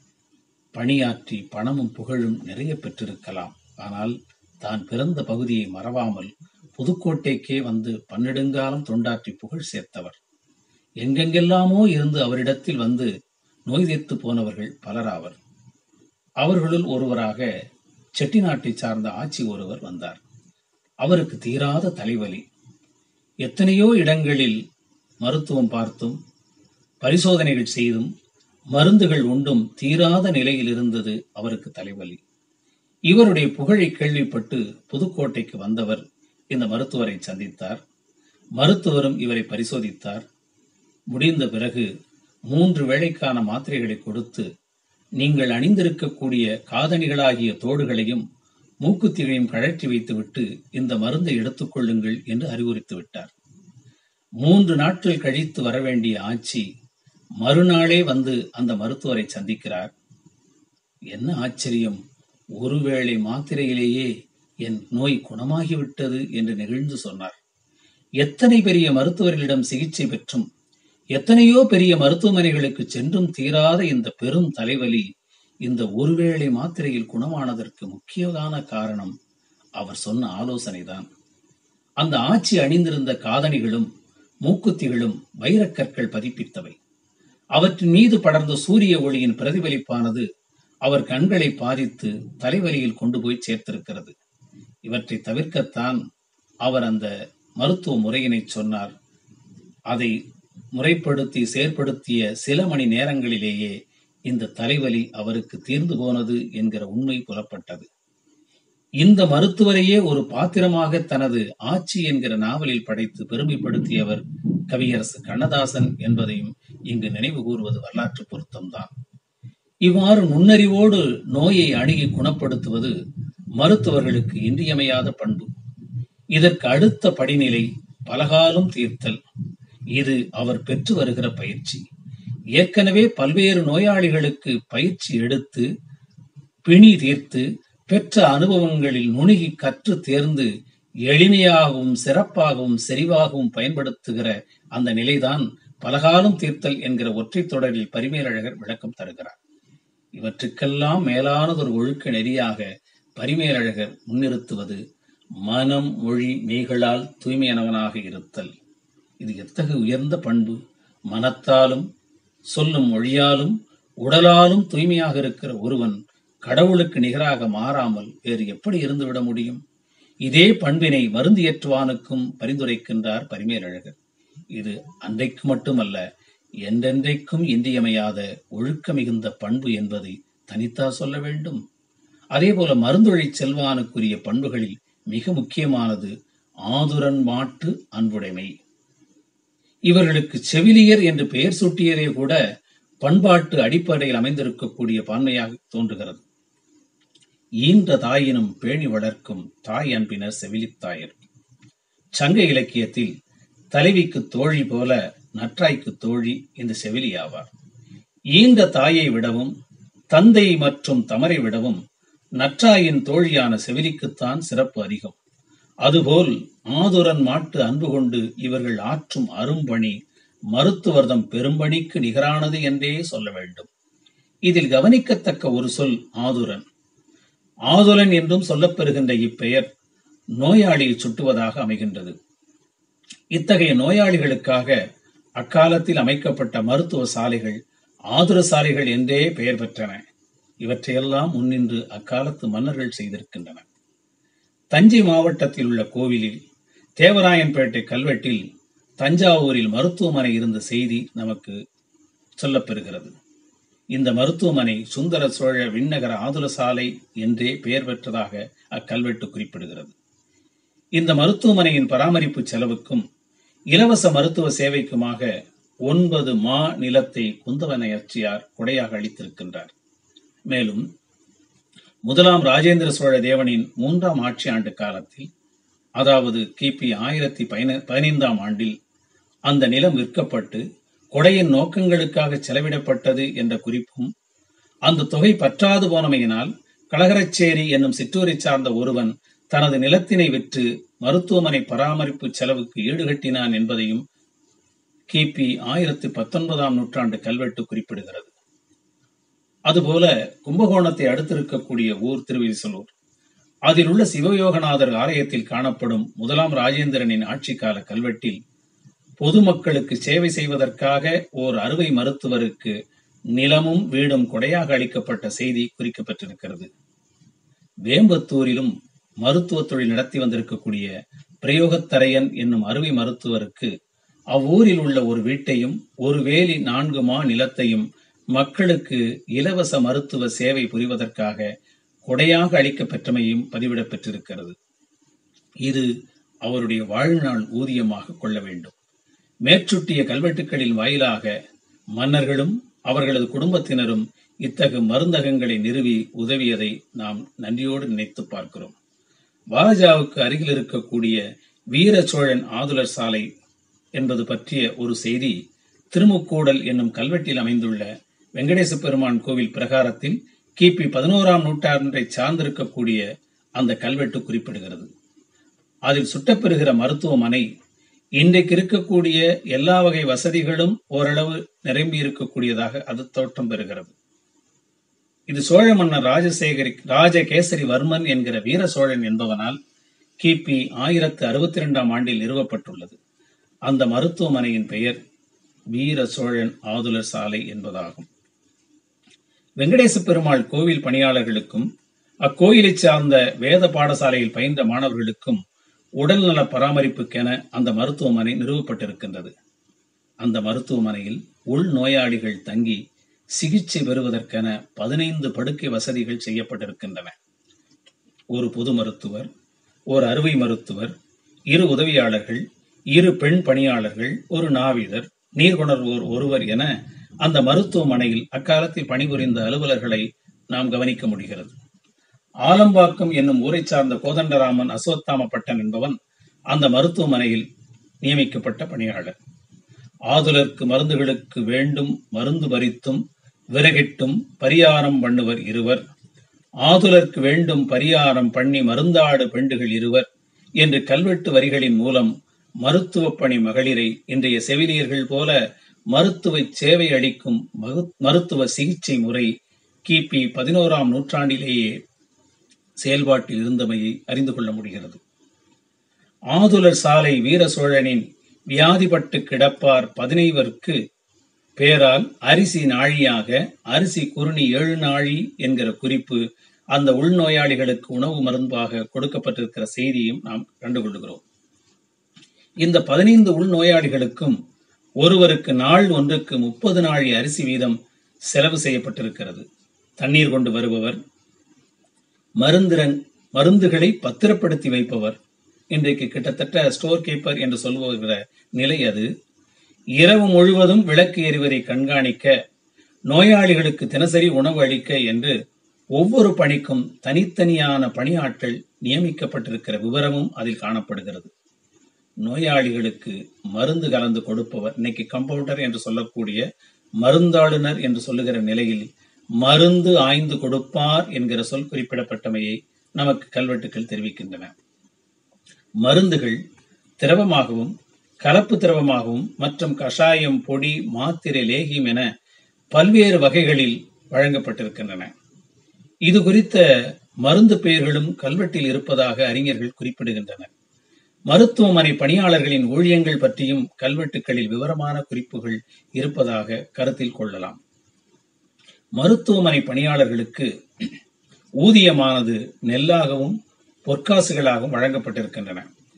பணியாற்றி பணமும் புகழும் நிறைய பெற்றிருக்கலாம் ஆனால் தான் பிறந்த பகுதியை மறவாமல் புதுக்கோட்டைக்கே வந்து பன்னெடுங்காலம் தொண்டாற்றி புகழ் சேர்த்தவர் எங்கெங்கெல்லாமோ இருந்து அவரிடத்தில் வந்து நோய் தீர்த்து போனவர்கள் பலராவர் அவர்களுள் ஒருவராக செட்டிநாட்டை சார்ந்த ஆட்சி ஒருவர் வந்தார் அவருக்கு தீராத தலைவலி எத்தனையோ இடங்களில் மருத்துவம் பார்த்தும் பரிசோதனைகள் செய்தும் மருந்துகள் உண்டும் தீராத நிலையில் இருந்தது அவருக்கு தலைவலி இவருடைய புகழை கேள்விப்பட்டு புதுக்கோட்டைக்கு வந்தவர் இந்த மருத்துவரை சந்தித்தார் மருத்துவரும் இவரை பரிசோதித்தார் முடிந்த பிறகு மூன்று வேளைக்கான மாத்திரைகளை கொடுத்து நீங்கள் அணிந்திருக்கக்கூடிய காதணிகளாகிய தோடுகளையும் மூக்குத்திகளையும் கழற்றி வைத்துவிட்டு இந்த மருந்தை எடுத்துக்கொள்ளுங்கள் என்று அறிவுறுத்து விட்டார் மூன்று நாட்கள் கழித்து வர வேண்டிய ஆட்சி மறுநாளே வந்து அந்த மருத்துவரை சந்திக்கிறார் என்ன ஆச்சரியம் ஒருவேளை மாத்திரையிலேயே என் நோய் குணமாகிவிட்டது என்று நெகிழ்ந்து சொன்னார் எத்தனை பெரிய மருத்துவர்களிடம் சிகிச்சை பெற்றும் எத்தனையோ பெரிய மருத்துவமனைகளுக்கு சென்றும் தீராத இந்த பெரும் தலைவலி இந்த ஒருவேளை மாத்திரையில் குணமானதற்கு முக்கியமான காரணம் அவர் சொன்ன ஆலோசனைதான் அந்த ஆட்சி அணிந்திருந்த காதணிகளும் மூக்குத்திகளும் வைரக்கற்கள் பதிப்பித்தவை அவற்றின் மீது படர்ந்த சூரிய ஒளியின் பிரதிபலிப்பானது அவர் கண்களை பாதித்து தலைவலியில் கொண்டு போய் சேர்த்திருக்கிறது இவற்றை தவிர்க்கத்தான் அவர் அந்த மருத்துவ முறையினை சொன்னார் அதை முறைப்படுத்தி செயற்படுத்திய சில மணி நேரங்களிலேயே இந்த தலைவலி அவருக்கு தீர்ந்து போனது என்கிற உண்மை புலப்பட்டது இந்த மருத்துவரையே ஒரு பாத்திரமாக தனது ஆட்சி என்கிற நாவலில் படைத்து பெருமைப்படுத்தியவர் கவியரசு கண்ணதாசன் என்பதையும் இங்கு நினைவு கூறுவது வரலாற்று பொருத்தம்தான் இவ்வாறு நுண்ணறிவோடு நோயை அணுகி குணப்படுத்துவது மருத்துவர்களுக்கு இன்றியமையாத பண்பு இதற்கு அடுத்த படிநிலை பலகாலம் தீர்த்தல் இது அவர் பெற்று வருகிற பயிற்சி ஏற்கனவே பல்வேறு நோயாளிகளுக்கு பயிற்சி எடுத்து பிணி தீர்த்து பெற்ற அனுபவங்களில் நுணுகி கற்று தேர்ந்து எளிமையாகவும் சிறப்பாகவும் செறிவாகவும் பயன்படுத்துகிற அந்த நிலைதான் பலகாலம் தீர்த்தல் என்கிற ஒற்றைத் தொடரில் பரிமேலழகர் விளக்கம் தருகிறார் இவற்றுக்கெல்லாம் மேலானதொரு ஒழுக்க நெறியாக பரிமேலழகர் முன்னிறுத்துவது மனம் மொழி மெய்களால் தூய்மையானவனாக இருத்தல் இது எத்தகைய உயர்ந்த பண்பு மனத்தாலும் சொல்லும் மொழியாலும் உடலாலும் தூய்மையாக இருக்கிற ஒருவன் கடவுளுக்கு நிகராக மாறாமல் வேறு எப்படி இருந்துவிட முடியும் இதே பண்பினை மருந்தியற்றுவானுக்கும் பரிந்துரைக்கின்றார் பரிமேலழகர் இது அன்றைக்கு மட்டுமல்ல என்றென்றைக்கும் இன்றியமையாத ஒழுக்க மிகுந்த பண்பு என்பதை தனித்தா சொல்ல வேண்டும் அதேபோல மருந்தொழி செல்வானுக்குரிய பண்புகளில் மிக முக்கியமானது ஆதுரன் மாட்டு அன்புடைமை இவர்களுக்கு செவிலியர் என்று பெயர் சூட்டியதே கூட பண்பாட்டு அடிப்படையில் அமைந்திருக்கக்கூடிய பான்மையாக தோன்றுகிறது ஈன்ற தாயினும் பேணி வளர்க்கும் தாய் அன்பினர் செவிலித்தாயர் சங்க இலக்கியத்தில் தலைவிக்கு தோழி போல நற்றாய்க்கு தோழி இந்த செவிலி ஆவார் ஈன்ற தாயை விடவும் தந்தை மற்றும் தமரை விடவும் நற்றாயின் தோழியான செவிலிக்குத்தான் சிறப்பு அதிகம் அதுபோல் ஆதுரன் மாட்டு அன்பு கொண்டு இவர்கள் ஆற்றும் அரும்பணி மருத்துவர்தம் பெரும்பணிக்கு நிகரானது என்றே சொல்ல வேண்டும் இதில் கவனிக்கத்தக்க ஒரு சொல் ஆதுரன் ஆதுலன் என்றும் சொல்லப்பெறுகின்ற இப்பெயர் நோயாளியை சுட்டுவதாக அமைகின்றது இத்தகைய நோயாளிகளுக்காக அக்காலத்தில் அமைக்கப்பட்ட மருத்துவ சாலைகள் ஆதுர சாலைகள் என்றே பெயர் பெற்றன இவற்றையெல்லாம் முன்னின்று அக்காலத்து மன்னர்கள் செய்திருக்கின்றன தஞ்சை மாவட்டத்தில் உள்ள கோவிலில் தேவராயன்பேட்டை கல்வெட்டில் தஞ்சாவூரில் மருத்துவமனை இருந்த செய்தி நமக்கு சொல்லப்பெறுகிறது இந்த மருத்துவமனை சுந்தர சோழ விண்ணகர ஆதுர சாலை என்றே பெயர் பெற்றதாக அக்கல்வெட்டு குறிப்பிடுகிறது இந்த மருத்துவமனையின் பராமரிப்பு செலவுக்கும் இலவச மருத்துவ சேவைக்குமாக ஒன்பது மா நிலத்தை குந்தவன அச்சியார் கொடையாக அளித்திருக்கின்றார் மேலும் முதலாம் ராஜேந்திர சோழ தேவனின் மூன்றாம் ஆட்சி ஆண்டு காலத்தில் அதாவது கிபி ஆயிரத்தி பதினைந்தாம் ஆண்டில் அந்த நிலம் விற்கப்பட்டு கொடையின் நோக்கங்களுக்காக செலவிடப்பட்டது என்ற குறிப்பும் அந்த தொகை பற்றாது போனமையினால் கலகரச்சேரி என்னும் சிற்றூரை சார்ந்த ஒருவன் தனது நிலத்தினை விற்று மருத்துவமனை பராமரிப்பு செலவுக்கு ஈடுகட்டினான் என்பதையும் கிபி ஆயிரத்தி பத்தொன்பதாம் நூற்றாண்டு கல்வெட்டு குறிப்பிடுகிறது அதுபோல கும்பகோணத்தை அடுத்திருக்கக்கூடிய ஊர் திருவிசலூர் அதில் உள்ள சிவயோகநாதர் ஆலயத்தில் காணப்படும் முதலாம் ராஜேந்திரனின் ஆட்சி கால கல்வெட்டில் பொதுமக்களுக்கு சேவை செய்வதற்காக ஓர் அறுவை மருத்துவருக்கு நிலமும் வீடும் கொடையாக அளிக்கப்பட்ட செய்தி குறிக்கப்பட்டிருக்கிறது வேம்பத்தூரிலும் மருத்துவ தொழில் நடத்தி வந்திருக்கக்கூடிய பிரயோகத்தரையன் என்னும் அறுவை மருத்துவருக்கு அவ்வூரில் உள்ள ஒரு வீட்டையும் ஒரு வேலி நான்கு மா நிலத்தையும் மக்களுக்கு இலவச மருத்துவ சேவை புரிவதற்காக கொடையாக அளிக்கப்பெற்றமையும் பதிவிடப் பெற்றிருக்கிறது இது அவருடைய வாழ்நாள் ஊதியமாக கொள்ள வேண்டும் மேற்சுட்டிய கல்வெட்டுக்களின் வாயிலாக மன்னர்களும் அவர்களது குடும்பத்தினரும் இத்தகு மருந்தகங்களை நிறுவி உதவியதை நாம் நன்றியோடு நினைத்து பார்க்கிறோம் வாஜாவுக்கு அருகில் இருக்கக்கூடிய வீர சோழன் ஆதுலர் சாலை என்பது பற்றிய ஒரு செய்தி திருமுக்கூடல் என்னும் கல்வெட்டில் அமைந்துள்ள வெங்கடேச பெருமான் கோவில் பிரகாரத்தில் கிபி பதினோராம் நூற்றாண்டை சார்ந்திருக்கக்கூடிய அந்த கல்வெட்டு குறிப்பிடுகிறது அதில் சுட்டப்பெறுகிற மருத்துவமனை இன்றைக்கு இருக்கக்கூடிய எல்லா வகை வசதிகளும் ஓரளவு நிரம்பி இருக்கக்கூடியதாக அது தோற்றம் பெறுகிறது இது சோழ மன்னர் ராஜசேகரி ராஜகேசரி வர்மன் என்கிற வீர சோழன் என்பவனால் கிபி ஆயிரத்து அறுபத்தி இரண்டாம் ஆண்டில் நிறுவப்பட்டுள்ளது அந்த மருத்துவமனையின் பெயர் வீர சோழன் ஆதுலர் சாலை என்பதாகும் வெங்கடேச பெருமாள் கோவில் பணியாளர்களுக்கும் அக்கோயிலைச் சார்ந்த வேத பாடசாலையில் பயின்ற மாணவர்களுக்கும் உடல்நல பராமரிப்புக்கென அந்த மருத்துவமனை நிறுவப்பட்டிருக்கின்றது அந்த மருத்துவமனையில் உள் நோயாளிகள் தங்கி சிகிச்சை பெறுவதற்கென பதினைந்து படுக்கை வசதிகள் செய்யப்பட்டிருக்கின்றன ஒரு பொது மருத்துவர் ஒரு அறுவை மருத்துவர் இரு உதவியாளர்கள் இரு பெண் பணியாளர்கள் ஒரு நாவிதர் நீர்கொணர்வோர் ஒருவர் என அந்த மருத்துவமனையில் அக்காலத்தில் பணிபுரிந்த அலுவலர்களை நாம் கவனிக்க முடிகிறது ஆலம்பாக்கம் என்னும் ஊரை சார்ந்த கோதண்டராமன் அசோத்தாம பட்டன் என்பவன் அந்த மருத்துவமனையில் நியமிக்கப்பட்ட பணியாளர் ஆதுலர்க்கு மருந்துகளுக்கு வேண்டும் மருந்து பறித்தும் விறகிட்டும் பரியாரம் பண்ணுவர் இருவர் ஆதுலர்க்கு வேண்டும் பரியாரம் பண்ணி மருந்தாடு பெண்டுகள் இருவர் என்று கல்வெட்டு வரிகளின் மூலம் மருத்துவ பணி மகளிரை இன்றைய செவிலியர்கள் போல மருத்துவ சேவை அளிக்கும் மருத்துவ சிகிச்சை முறை கிபி பதினோராம் நூற்றாண்டிலேயே செயல்பாட்டில் இருந்தமையை அறிந்து கொள்ள முடிகிறது ஆதுலர் சாலை வீர சோழனின் வியாதிப்பட்டு கிடப்பார் பதினைவர்க்கு பேரால் அரிசி நாழியாக அரிசி குறுணி ஏழு நாழி என்கிற குறிப்பு அந்த உள்நோயாளிகளுக்கு உணவு மருந்தாக கொடுக்கப்பட்டிருக்கிற செய்தியும் நாம் கண்டுகொள்கிறோம் இந்த பதினைந்து உள்நோயாளிகளுக்கும் ஒருவருக்கு நாள் ஒன்றுக்கு முப்பது நாழி அரிசி வீதம் செலவு செய்யப்பட்டிருக்கிறது தண்ணீர் கொண்டு வருபவர் மருந்திரன் மருந்துகளை பத்திரப்படுத்தி வைப்பவர் இன்றைக்கு கிட்டத்தட்ட ஸ்டோர் கீப்பர் என்று சொல்லுகிற நிலை அது இரவு முழுவதும் விளக்கு எறிவதை கண்காணிக்க நோயாளிகளுக்கு தினசரி உணவு அளிக்க என்று ஒவ்வொரு பணிக்கும் தனித்தனியான பணியாட்கள் நியமிக்கப்பட்டிருக்கிற விவரமும் அதில் காணப்படுகிறது நோயாளிகளுக்கு மருந்து கலந்து கொடுப்பவர் இன்னைக்கு கம்பவுண்டர் என்று சொல்லக்கூடிய மருந்தாளுநர் என்று சொல்லுகிற நிலையில் மருந்து ஆய்ந்து கொடுப்பார் என்கிற சொல் குறிப்பிடப்பட்டமையை நமக்கு கல்வெட்டுக்கள் தெரிவிக்கின்றன மருந்துகள் திரவமாகவும் கலப்பு திரவமாகவும் மற்றும் கஷாயம் பொடி மாத்திரை லேகியம் என பல்வேறு வகைகளில் வழங்கப்பட்டிருக்கின்றன இது குறித்த மருந்து பெயர்களும் கல்வெட்டில் இருப்பதாக அறிஞர்கள் குறிப்பிடுகின்றனர் மருத்துவமனை பணியாளர்களின் ஊழியங்கள் பற்றியும் கல்வெட்டுகளில் விவரமான குறிப்புகள் இருப்பதாக கருத்தில் கொள்ளலாம் மருத்துவமனை பணியாளர்களுக்கு ஊதியமானது நெல்லாகவும் பொற்காசுகளாகவும் வழங்கப்பட்டிருக்கின்றன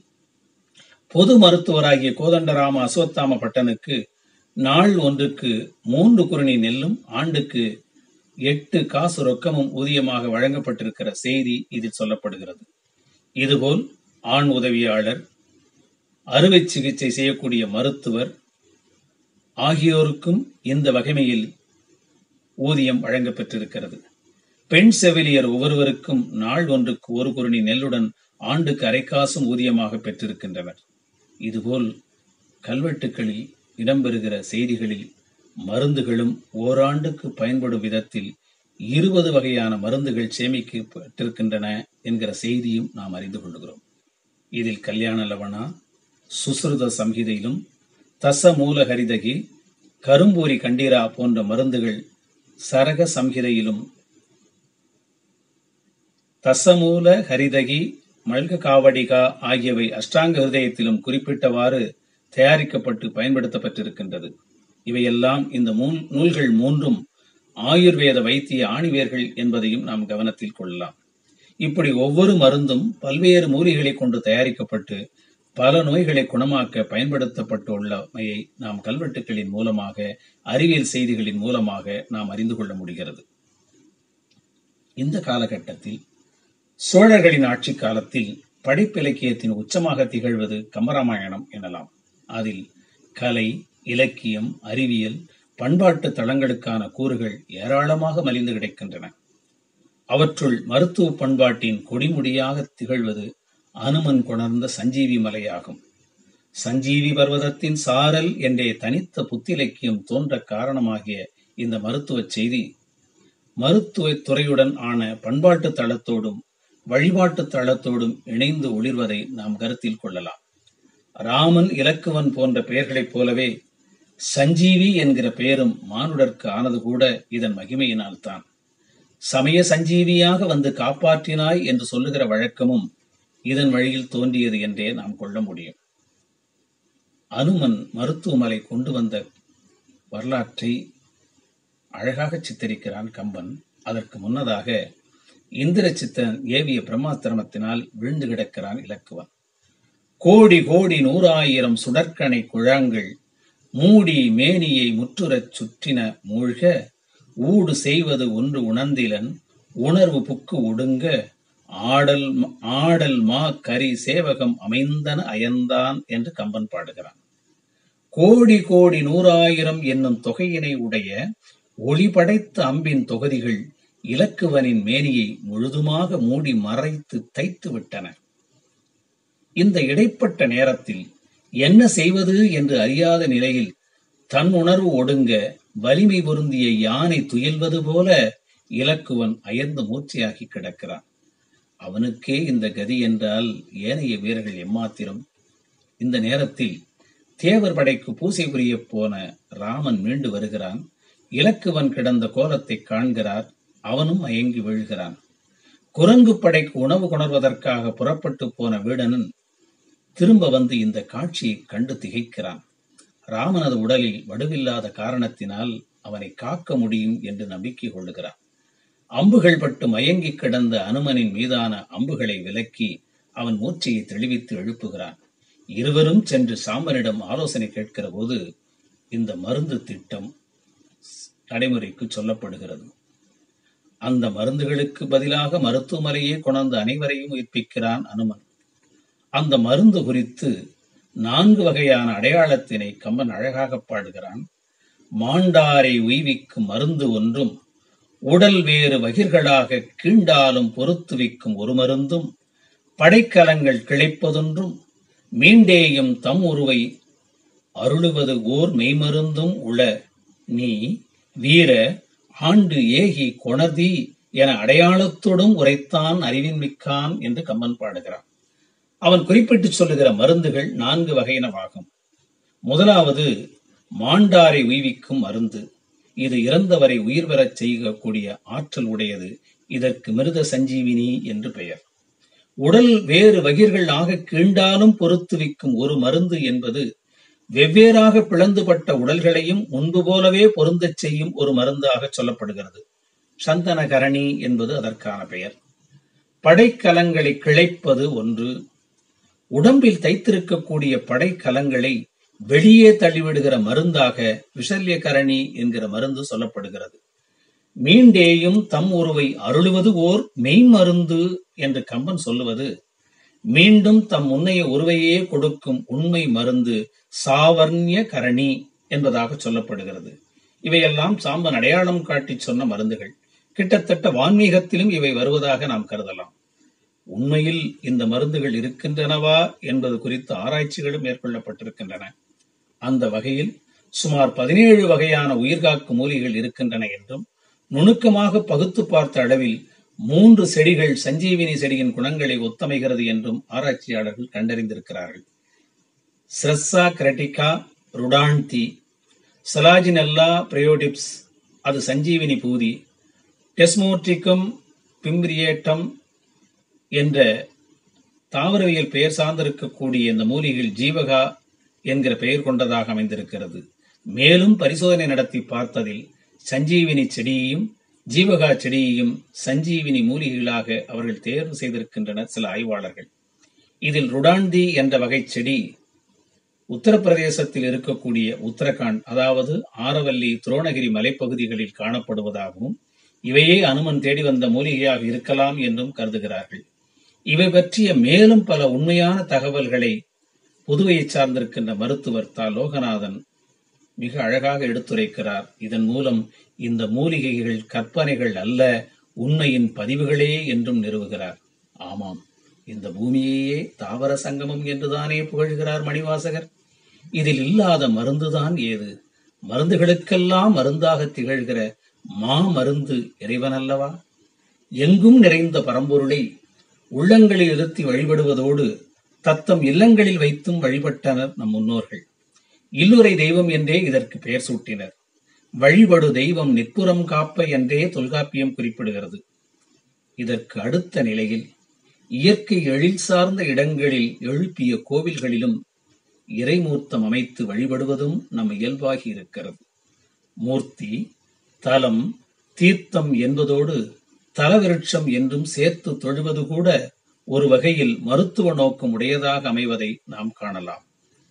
பொது மருத்துவராகிய கோதண்டராம அசோத்தாம பட்டனுக்கு நாள் ஒன்றுக்கு மூன்று குரணி நெல்லும் ஆண்டுக்கு எட்டு காசு ரொக்கமும் ஊதியமாக வழங்கப்பட்டிருக்கிற செய்தி இதில் சொல்லப்படுகிறது இதுபோல் ஆண் உதவியாளர் அறுவை சிகிச்சை செய்யக்கூடிய மருத்துவர் ஆகியோருக்கும் இந்த வகைமையில் ஊதியம் வழங்கப்பெற்றிருக்கிறது பெண் செவிலியர் ஒவ்வொருவருக்கும் நாள் ஒன்றுக்கு ஒரு குருணி நெல்லுடன் ஆண்டுக்கு அரைக்காசும் ஊதியமாக பெற்றிருக்கின்றனர் இதுபோல் கல்வெட்டுக்களில் இடம்பெறுகிற செய்திகளில் மருந்துகளும் ஓராண்டுக்கு பயன்படும் விதத்தில் இருபது வகையான மருந்துகள் சேமிக்கப்பட்டிருக்கின்றன என்கிற செய்தியும் நாம் அறிந்து கொள்கிறோம் இதில் கல்யாண லவணா சுஸ்ருத சம்ஹிதையிலும் தசமூல ஹரிதகி கரும்பூரி கண்டீரா போன்ற மருந்துகள் சரக சம்ஹிதையிலும் தசமூல ஹரிதகி மல்க காவடிகா ஆகியவை அஷ்டாங்க ஹிருதயத்திலும் குறிப்பிட்டவாறு தயாரிக்கப்பட்டு பயன்படுத்தப்பட்டிருக்கின்றது இவையெல்லாம் இந்த மூன் நூல்கள் மூன்றும் ஆயுர்வேத வைத்திய ஆணிவேர்கள் என்பதையும் நாம் கவனத்தில் கொள்ளலாம் இப்படி ஒவ்வொரு மருந்தும் பல்வேறு மூலிகளை கொண்டு தயாரிக்கப்பட்டு பல நோய்களை குணமாக்க பயன்படுத்தப்பட்டுள்ளமையை நாம் கல்வெட்டுகளின் மூலமாக அறிவியல் செய்திகளின் மூலமாக நாம் அறிந்து கொள்ள முடிகிறது இந்த காலகட்டத்தில் சோழர்களின் ஆட்சி காலத்தில் படைப்பிலக்கியத்தின் உச்சமாக திகழ்வது கம்பராமாயணம் எனலாம் அதில் கலை இலக்கியம் அறிவியல் பண்பாட்டு தளங்களுக்கான கூறுகள் ஏராளமாக மலிந்து கிடைக்கின்றன அவற்றுள் மருத்துவ பண்பாட்டின் கொடிமுடியாக திகழ்வது அனுமன் கொணர்ந்த சஞ்சீவி மலையாகும் சஞ்சீவி பர்வதத்தின் சாரல் என்றே தனித்த புத்திலக்கியம் தோன்ற காரணமாகிய இந்த மருத்துவ செய்தி மருத்துவ துறையுடன் ஆன பண்பாட்டு தளத்தோடும் வழிபாட்டு தளத்தோடும் இணைந்து ஒளிர்வதை நாம் கருத்தில் கொள்ளலாம் ராமன் இலக்குவன் போன்ற பெயர்களைப் போலவே சஞ்சீவி என்கிற பெயரும் மானுடர்க்கு ஆனது கூட இதன் மகிமையினால்தான் சமய சஞ்சீவியாக வந்து காப்பாற்றினாய் என்று சொல்லுகிற வழக்கமும் இதன் வழியில் தோன்றியது என்றே நாம் கொள்ள முடியும் அனுமன் மருத்துவமலை கொண்டு வந்த வரலாற்றை அழகாக சித்தரிக்கிறான் கம்பன் அதற்கு முன்னதாக இந்திர சித்தன் ஏவிய பிரம்மாஸ்திரமத்தினால் விழுந்து கிடக்கிறான் இலக்குவன் கோடி கோடி நூறாயிரம் சுடற்கனை குழாங்கள் மூடி மேனியை முற்றுறச் சுற்றின மூழ்க ஊடு செய்வது ஒன்று உணர்ந்திலன் உணர்வு புக்கு ஒடுங்க ஆடல் ஆடல் மா கரி சேவகம் அமைந்தன அயந்தான் என்று கம்பன் பாடுகிறான் கோடி கோடி நூறாயிரம் என்னும் தொகையினை உடைய ஒளி படைத்த அம்பின் தொகுதிகள் இலக்குவனின் மேனியை முழுதுமாக மூடி மறைத்து தைத்து விட்டன இந்த இடைப்பட்ட நேரத்தில் என்ன செய்வது என்று அறியாத நிலையில் தன் உணர்வு ஒடுங்க வலிமை பொருந்திய யானை துயில்வது போல இலக்குவன் அயர்ந்து மூர்ச்சையாகி கிடக்கிறான் அவனுக்கே இந்த கதி என்றால் ஏனைய வீரர்கள் எம்மாத்திரம் இந்த நேரத்தில் தேவர் படைக்கு பூசை புரிய போன ராமன் மீண்டு வருகிறான் இலக்குவன் கிடந்த கோலத்தை காண்கிறார் அவனும் மயங்கி விழுகிறான் குரங்கு படைக்கு உணவு கொணர்வதற்காக புறப்பட்டு போன வீடனன் திரும்ப வந்து இந்த காட்சியை கண்டு திகைக்கிறான் ராமனது உடலில் வடுவில்லாத காரணத்தினால் அவனை காக்க முடியும் என்று நம்பிக்கை கொள்ளுகிறான் அம்புகள் பட்டு மயங்கி கிடந்த அனுமனின் மீதான அம்புகளை விலக்கி அவன் மூச்சையை தெளிவித்து எழுப்புகிறான் இருவரும் சென்று சாம்பனிடம் ஆலோசனை கேட்கிற போது இந்த மருந்து திட்டம் நடைமுறைக்கு சொல்லப்படுகிறது அந்த மருந்துகளுக்கு பதிலாக மருத்துவமனையே கொணர்ந்து அனைவரையும் உயிர்ப்பிக்கிறான் அனுமன் அந்த மருந்து குறித்து நான்கு வகையான அடையாளத்தினை கம்பன் அழகாக பாடுகிறான் மாண்டாரை உய்விக்கும் மருந்து ஒன்றும் உடல் வேறு வகிர்களாக கீண்டாலும் பொறுத்து விக்கும் ஒரு மருந்தும் படைக்கலங்கள் கிளைப்பதொன்றும் மீண்டேயும் தம் உருவை அருளுவது ஓர் மெய்மருந்தும் உள நீ வீர ஆண்டு ஏகி கொணர்தி என அடையாளத்தோடும் உரைத்தான் அறிவின் மிக்கான் என்று கம்பன் பாடுகிறான் அவன் குறிப்பிட்டு சொல்லுகிற மருந்துகள் நான்கு வகையினவாகும் முதலாவது மாண்டாரை உய்விக்கும் மருந்து இது இறந்தவரை உயிர் பெறச் செய்யக்கூடிய ஆற்றல் உடையது இதற்கு மிருத சஞ்சீவினி என்று பெயர் உடல் வேறு வகிர்கள் ஆக கீண்டாலும் பொறுத்து விக்கும் ஒரு மருந்து என்பது வெவ்வேறாக பிளந்துபட்ட உடல்களையும் முன்பு போலவே பொருந்தச் செய்யும் ஒரு மருந்தாக சொல்லப்படுகிறது சந்தனகரணி என்பது அதற்கான பெயர் படைக்கலங்களை கிளைப்பது ஒன்று உடம்பில் தைத்திருக்கக்கூடிய படைக்கலங்களை வெளியே தள்ளிவிடுகிற மருந்தாக விஷல்ய கரணி என்கிற மருந்து சொல்லப்படுகிறது மீண்டேயும் தம் உருவை அருளுவது ஓர் மெய்மருந்து என்று கம்பன் சொல்லுவது மீண்டும் தம் முன்னைய உருவையே கொடுக்கும் உண்மை மருந்து சாவர்ணிய கரணி என்பதாக சொல்லப்படுகிறது இவையெல்லாம் சாம்பன் அடையாளம் காட்டி சொன்ன மருந்துகள் கிட்டத்தட்ட வான்மீகத்திலும் இவை வருவதாக நாம் கருதலாம் உண்மையில் இந்த மருந்துகள் இருக்கின்றனவா என்பது குறித்து ஆராய்ச்சிகளும் மேற்கொள்ளப்பட்டிருக்கின்றன அந்த வகையில் சுமார் பதினேழு வகையான உயிர்காக்கும் மூலிகைகள் இருக்கின்றன என்றும் நுணுக்கமாக பகுத்து பார்த்த அளவில் மூன்று செடிகள் சஞ்சீவினி செடியின் குணங்களை ஒத்தமைகிறது என்றும் ஆராய்ச்சியாளர்கள் கண்டறிந்திருக்கிறார்கள் ஸ்ரெஸ்ஸா கிரட்டிகா ருடான்தி சலாஜினெல்லா பிரயோடிப்ஸ் அது சஞ்சீவினி பூதி டெஸ்மோட்ரிக்கம் பிம்ப்ரியேட்டம் என்ற தாவரவியல் பெயர் சார்ந்திருக்கக்கூடிய இந்த மூலிகைகள் ஜீவகா என்கிற பெயர் கொண்டதாக அமைந்திருக்கிறது மேலும் பரிசோதனை நடத்தி பார்த்ததில் சஞ்சீவினி செடியையும் ஜீவகா செடியையும் சஞ்சீவினி மூலிகைகளாக அவர்கள் தேர்வு செய்திருக்கின்றனர் சில ஆய்வாளர்கள் இதில் ருடாந்தி என்ற வகை செடி உத்தரப்பிரதேசத்தில் இருக்கக்கூடிய உத்தரகாண்ட் அதாவது ஆரவல்லி துரோணகிரி மலைப்பகுதிகளில் காணப்படுவதாகவும் இவையே அனுமன் தேடி வந்த மூலிகையாக இருக்கலாம் என்றும் கருதுகிறார்கள் இவை பற்றிய மேலும் பல உண்மையான தகவல்களை புதுவையை சார்ந்திருக்கின்ற மருத்துவர் தா லோகநாதன் மிக அழகாக எடுத்துரைக்கிறார் இதன் மூலம் இந்த மூலிகைகள் கற்பனைகள் அல்ல உண்மையின் பதிவுகளே என்றும் நிறுவுகிறார் ஆமாம் இந்த பூமியையே தாவர சங்கமம் என்றுதானே புகழ்கிறார் மணிவாசகர் இதில் இல்லாத மருந்துதான் ஏது மருந்துகளுக்கெல்லாம் மருந்தாக திகழ்கிற மா மருந்து இறைவன் அல்லவா எங்கும் நிறைந்த பரம்பொருளை உள்ளங்களில் இருத்தி வழிபடுவதோடு தத்தம் இல்லங்களில் வைத்தும் வழிபட்டனர் நம் முன்னோர்கள் இல்லுரை தெய்வம் என்றே இதற்கு பெயர் சூட்டினர் வழிபடு தெய்வம் நிற்புறம் காப்ப என்றே தொல்காப்பியம் குறிப்பிடுகிறது இதற்கு அடுத்த நிலையில் இயற்கை எழில் சார்ந்த இடங்களில் எழுப்பிய கோவில்களிலும் இறைமூர்த்தம் அமைத்து வழிபடுவதும் நம் இயல்பாகி இருக்கிறது மூர்த்தி தலம் தீர்த்தம் என்பதோடு தலவிருட்சம் என்றும் சேர்த்து தொழுவது கூட ஒரு வகையில் மருத்துவ நோக்கம் உடையதாக அமைவதை நாம் காணலாம்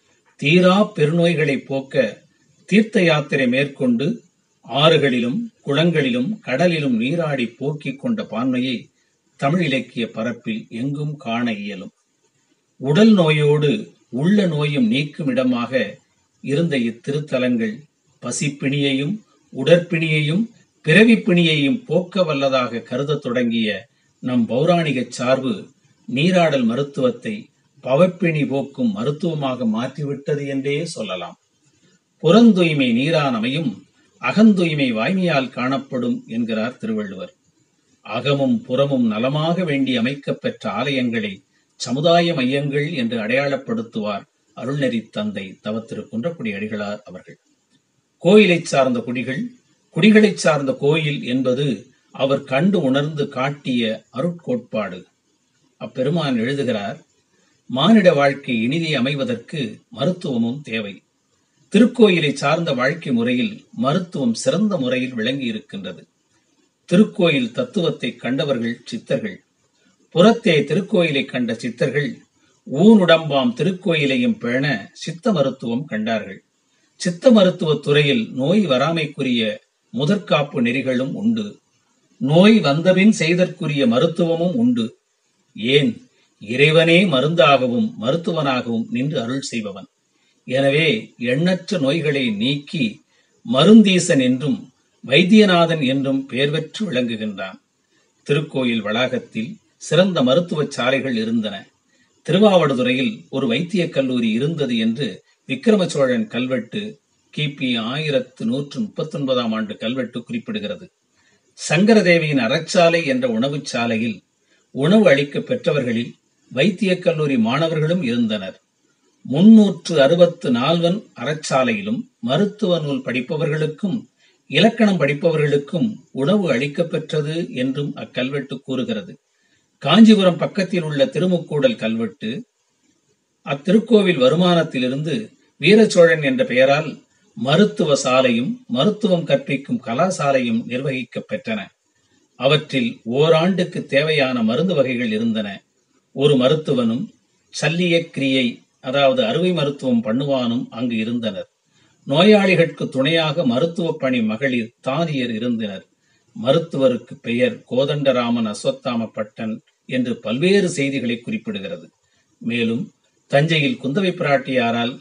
தீரா பெருநோய்களை போக்க தீர்த்த யாத்திரை மேற்கொண்டு ஆறுகளிலும் குளங்களிலும் கடலிலும் நீராடி போக்கிக் கொண்ட பான்மையை தமிழ் இலக்கிய பரப்பில் எங்கும் காண இயலும் உடல் நோயோடு உள்ள நோயும் நீக்கும் இடமாக இருந்த இத்திருத்தலங்கள் பசிப்பிணியையும் உடற்பிணியையும் பிறவிப்பிணியையும் போக்க வல்லதாக கருதத் தொடங்கிய நம் பௌராணிகச் சார்பு நீராடல் மருத்துவத்தை பவப்பிணி போக்கும் மருத்துவமாக மாற்றிவிட்டது என்றே சொல்லலாம் புறந்தூய்மை நீரானமையும் அகந்தூய்மை வாய்மையால் காணப்படும் என்கிறார் திருவள்ளுவர் அகமும் புறமும் நலமாக வேண்டி அமைக்கப்பெற்ற ஆலயங்களை சமுதாய மையங்கள் என்று அடையாளப்படுத்துவார் அருள்நெறி தந்தை தவத்திரு குன்றக்குடி அடிகளார் அவர்கள் கோயிலைச் சார்ந்த குடிகள் குடிகளைச் சார்ந்த கோயில் என்பது அவர் கண்டு உணர்ந்து காட்டிய அருட்கோட்பாடு அப்பெருமான் எழுதுகிறார் மானிட வாழ்க்கை இனிதே அமைவதற்கு மருத்துவமும் தேவை திருக்கோயிலை சார்ந்த வாழ்க்கை முறையில் மருத்துவம் சிறந்த முறையில் விளங்கி இருக்கின்றது திருக்கோயில் தத்துவத்தை கண்டவர்கள் சித்தர்கள் புறத்தே திருக்கோயிலை கண்ட சித்தர்கள் ஊனுடம்பாம் திருக்கோயிலையும் பேண சித்த மருத்துவம் கண்டார்கள் சித்த மருத்துவத் துறையில் நோய் வராமைக்குரிய முதற்காப்பு நெறிகளும் உண்டு நோய் வந்தபின் செய்தற்குரிய மருத்துவமும் உண்டு ஏன் இறைவனே மருந்தாகவும் மருத்துவனாகவும் நின்று அருள் செய்பவன் எனவே எண்ணற்ற நோய்களை நீக்கி மருந்தீசன் என்றும் வைத்தியநாதன் என்றும் பெயர் பெற்று விளங்குகின்றான் திருக்கோயில் வளாகத்தில் சிறந்த மருத்துவச் சாலைகள் இருந்தன திருவாவடுதுறையில் ஒரு வைத்தியக் கல்லூரி இருந்தது என்று விக்கிரம சோழன் கல்வெட்டு கிபி ஆயிரத்து நூற்று முப்பத்தி ஒன்பதாம் ஆண்டு கல்வெட்டு குறிப்பிடுகிறது சங்கரதேவியின் அறச்சாலை என்ற உணவுச் சாலையில் உணவு அளிக்க பெற்றவர்களில் வைத்தியக் கல்லூரி மாணவர்களும் இருந்தனர் முன்னூற்று அறுபத்து நால்வன் அறச்சாலையிலும் மருத்துவ நூல் படிப்பவர்களுக்கும் இலக்கணம் படிப்பவர்களுக்கும் உணவு அளிக்கப்பெற்றது என்றும் அக்கல்வெட்டு கூறுகிறது காஞ்சிபுரம் பக்கத்தில் உள்ள திருமுக்கூடல் கல்வெட்டு அத்திருக்கோவில் வருமானத்திலிருந்து வீரச்சோழன் என்ற பெயரால் மருத்துவ சாலையும் மருத்துவம் கற்பிக்கும் கலாசாலையும் நிர்வகிக்கப் பெற்றன அவற்றில் ஓராண்டுக்கு தேவையான மருந்து வகைகள் இருந்தன ஒரு மருத்துவனும் சல்லிய கிரியை அதாவது அறுவை மருத்துவம் பண்ணுவானும் அங்கு இருந்தனர் நோயாளிகளுக்கு துணையாக மருத்துவ பணி மகளிர் தாதியர் இருந்தனர் மருத்துவருக்கு பெயர் கோதண்டராமன் அஸ்வத்தாம பட்டன் என்று பல்வேறு செய்திகளை குறிப்பிடுகிறது மேலும் தஞ்சையில் குந்தவை பிராட்டியாரால்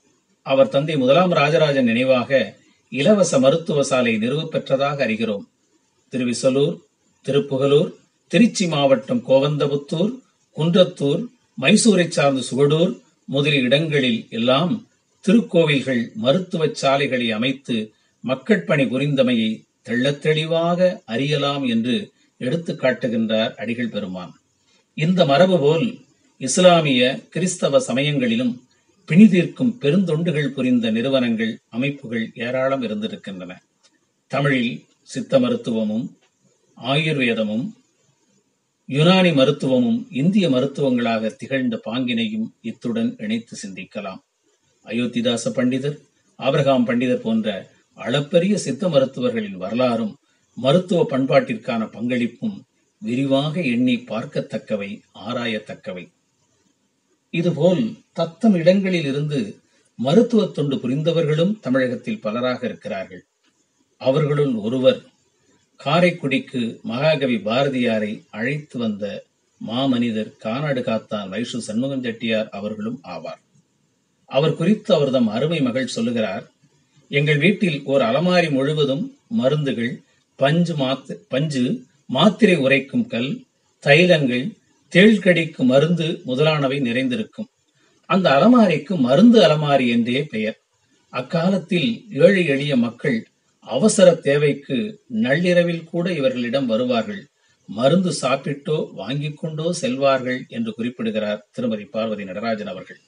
அவர் தந்தை முதலாம் ராஜராஜன் நினைவாக இலவச மருத்துவ சாலை நிறுவப்பெற்றதாக அறிகிறோம் திருவிசலூர் திருப்புகலூர் திருச்சி மாவட்டம் கோவந்தபுத்தூர் குன்றத்தூர் மைசூரை சார்ந்த சுவடூர் முதலிய இடங்களில் எல்லாம் திருக்கோவில்கள் மருத்துவச் சாலைகளை அமைத்து மக்கட்பணி புரிந்தமையை தெள்ளத் தெளிவாக அறியலாம் என்று எடுத்து காட்டுகின்றார் அடிகள் பெருமான் இந்த மரபு போல் இஸ்லாமிய கிறிஸ்தவ சமயங்களிலும் பிணி தீர்க்கும் பெருந்தொண்டுகள் புரிந்த நிறுவனங்கள் அமைப்புகள் ஏராளம் இருந்திருக்கின்றன தமிழில் சித்த மருத்துவமும் ஆயுர்வேதமும் யுனானி மருத்துவமும் இந்திய மருத்துவங்களாக திகழ்ந்த பாங்கினையும் இத்துடன் இணைத்து சிந்திக்கலாம் அயோத்திதாச பண்டிதர் ஆபிரகாம் பண்டிதர் போன்ற அளப்பரிய சித்த மருத்துவர்களின் வரலாறும் மருத்துவ பண்பாட்டிற்கான பங்களிப்பும் விரிவாக எண்ணி பார்க்கத்தக்கவை ஆராயத்தக்கவை இதுபோல் தத்தம் இடங்களில் இருந்து மருத்துவ தொண்டு புரிந்தவர்களும் தமிழகத்தில் பலராக இருக்கிறார்கள் அவர்களுள் ஒருவர் காரைக்குடிக்கு மகாகவி பாரதியாரை அழைத்து வந்த மாமனிதர் கானாடு காத்தான் வைஷு சண்முகம் செட்டியார் அவர்களும் ஆவார் அவர் குறித்து அவர்தம் அருமை மகள் சொல்லுகிறார் எங்கள் வீட்டில் ஓர் அலமாரி முழுவதும் மருந்துகள் பஞ்சு மாத்து பஞ்சு மாத்திரை உரைக்கும் கல் தைலங்கள் தேள்கடிக்கு மருந்து முதலானவை நிறைந்திருக்கும் அந்த அலமாரிக்கு மருந்து அலமாரி என்றே பெயர் அக்காலத்தில் ஏழை எளிய மக்கள் அவசர தேவைக்கு நள்ளிரவில் கூட இவர்களிடம் வருவார்கள் மருந்து சாப்பிட்டோ வாங்கிக் கொண்டோ செல்வார்கள் என்று குறிப்பிடுகிறார் திருமதி பார்வதி நடராஜன் அவர்கள்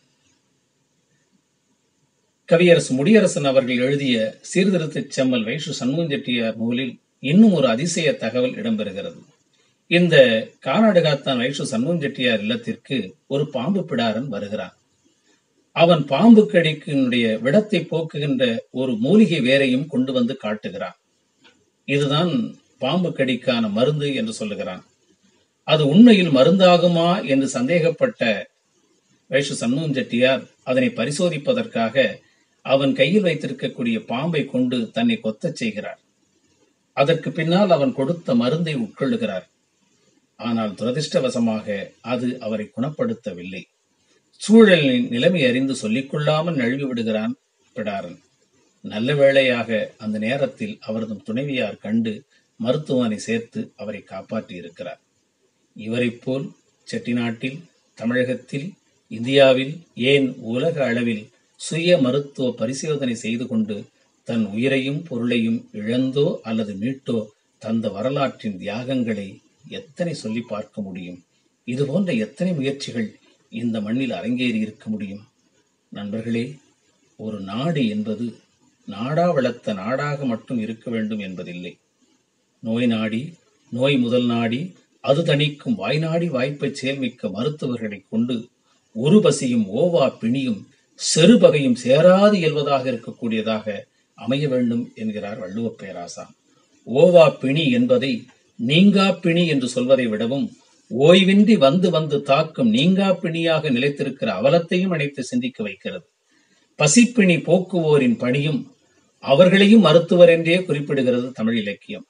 கவியரசு முடியரசன் அவர்கள் எழுதிய சீர்திருத்தச் செம்மல் வைஷு சண்முகம் செட்டியார் நூலில் இன்னும் ஒரு அதிசய தகவல் இடம்பெறுகிறது இந்த கானாடுகாத்தான் வைஷு சண்முகம் செட்டியார் இல்லத்திற்கு ஒரு பாம்பு பிடாரன் வருகிறான் அவன் பாம்பு கடிக்கினுடைய விடத்தை போக்குகின்ற ஒரு மூலிகை வேரையும் கொண்டு வந்து காட்டுகிறான் இதுதான் பாம்பு கடிக்கான மருந்து என்று சொல்லுகிறான் அது உண்மையில் மருந்தாகுமா என்று சந்தேகப்பட்ட வைஷு சண்முகம் செட்டியார் அதனை பரிசோதிப்பதற்காக அவன் கையில் வைத்திருக்கக்கூடிய பாம்பை கொண்டு தன்னை கொத்தச் செய்கிறார் அதற்கு பின்னால் அவன் கொடுத்த மருந்தை உட்கொள்ளுகிறார் ஆனால் துரதிர்ஷ்டவசமாக அது அவரை குணப்படுத்தவில்லை சூழலின் நிலைமை அறிந்து சொல்லிக் கொள்ளாமல் நழுவி விடுகிறான் பிடாரன் நல்ல வேளையாக அந்த நேரத்தில் அவரது துணைவியார் கண்டு மருத்துவனை சேர்த்து அவரை காப்பாற்றி இருக்கிறார் இவரைப் போல் செட்டிநாட்டில் தமிழகத்தில் இந்தியாவில் ஏன் உலக அளவில் சுய மருத்துவ பரிசோதனை செய்து கொண்டு தன் உயிரையும் பொருளையும் இழந்தோ அல்லது மீட்டோ தந்த வரலாற்றின் தியாகங்களை எத்தனை சொல்லி பார்க்க முடியும் இது போன்ற எத்தனை முயற்சிகள் இந்த மண்ணில் அரங்கேறி இருக்க முடியும் நண்பர்களே ஒரு நாடு என்பது நாடா வளர்த்த நாடாக மட்டும் இருக்க வேண்டும் என்பதில்லை நோய் நாடி நோய் முதல் நாடி அது தணிக்கும் வாய்நாடி வாய்ப்பை செயல்மிக்க மருத்துவர்களை கொண்டு ஒரு பசியும் ஓவா பிணியும் செருபகையும் சேராது இயல்வதாக இருக்கக்கூடியதாக அமைய வேண்டும் என்கிறார் வள்ளுவப் பேராசான் ஓவா பிணி என்பதை நீங்கா பிணி என்று சொல்வதை விடவும் ஓய்வின்றி வந்து வந்து தாக்கும் நீங்கா பிணியாக நிலைத்திருக்கிற அவலத்தையும் அனைத்து சிந்திக்க வைக்கிறது பசிப்பிணி போக்குவோரின் பணியும் அவர்களையும் மருத்துவர் என்றே குறிப்பிடுகிறது தமிழ் இலக்கியம்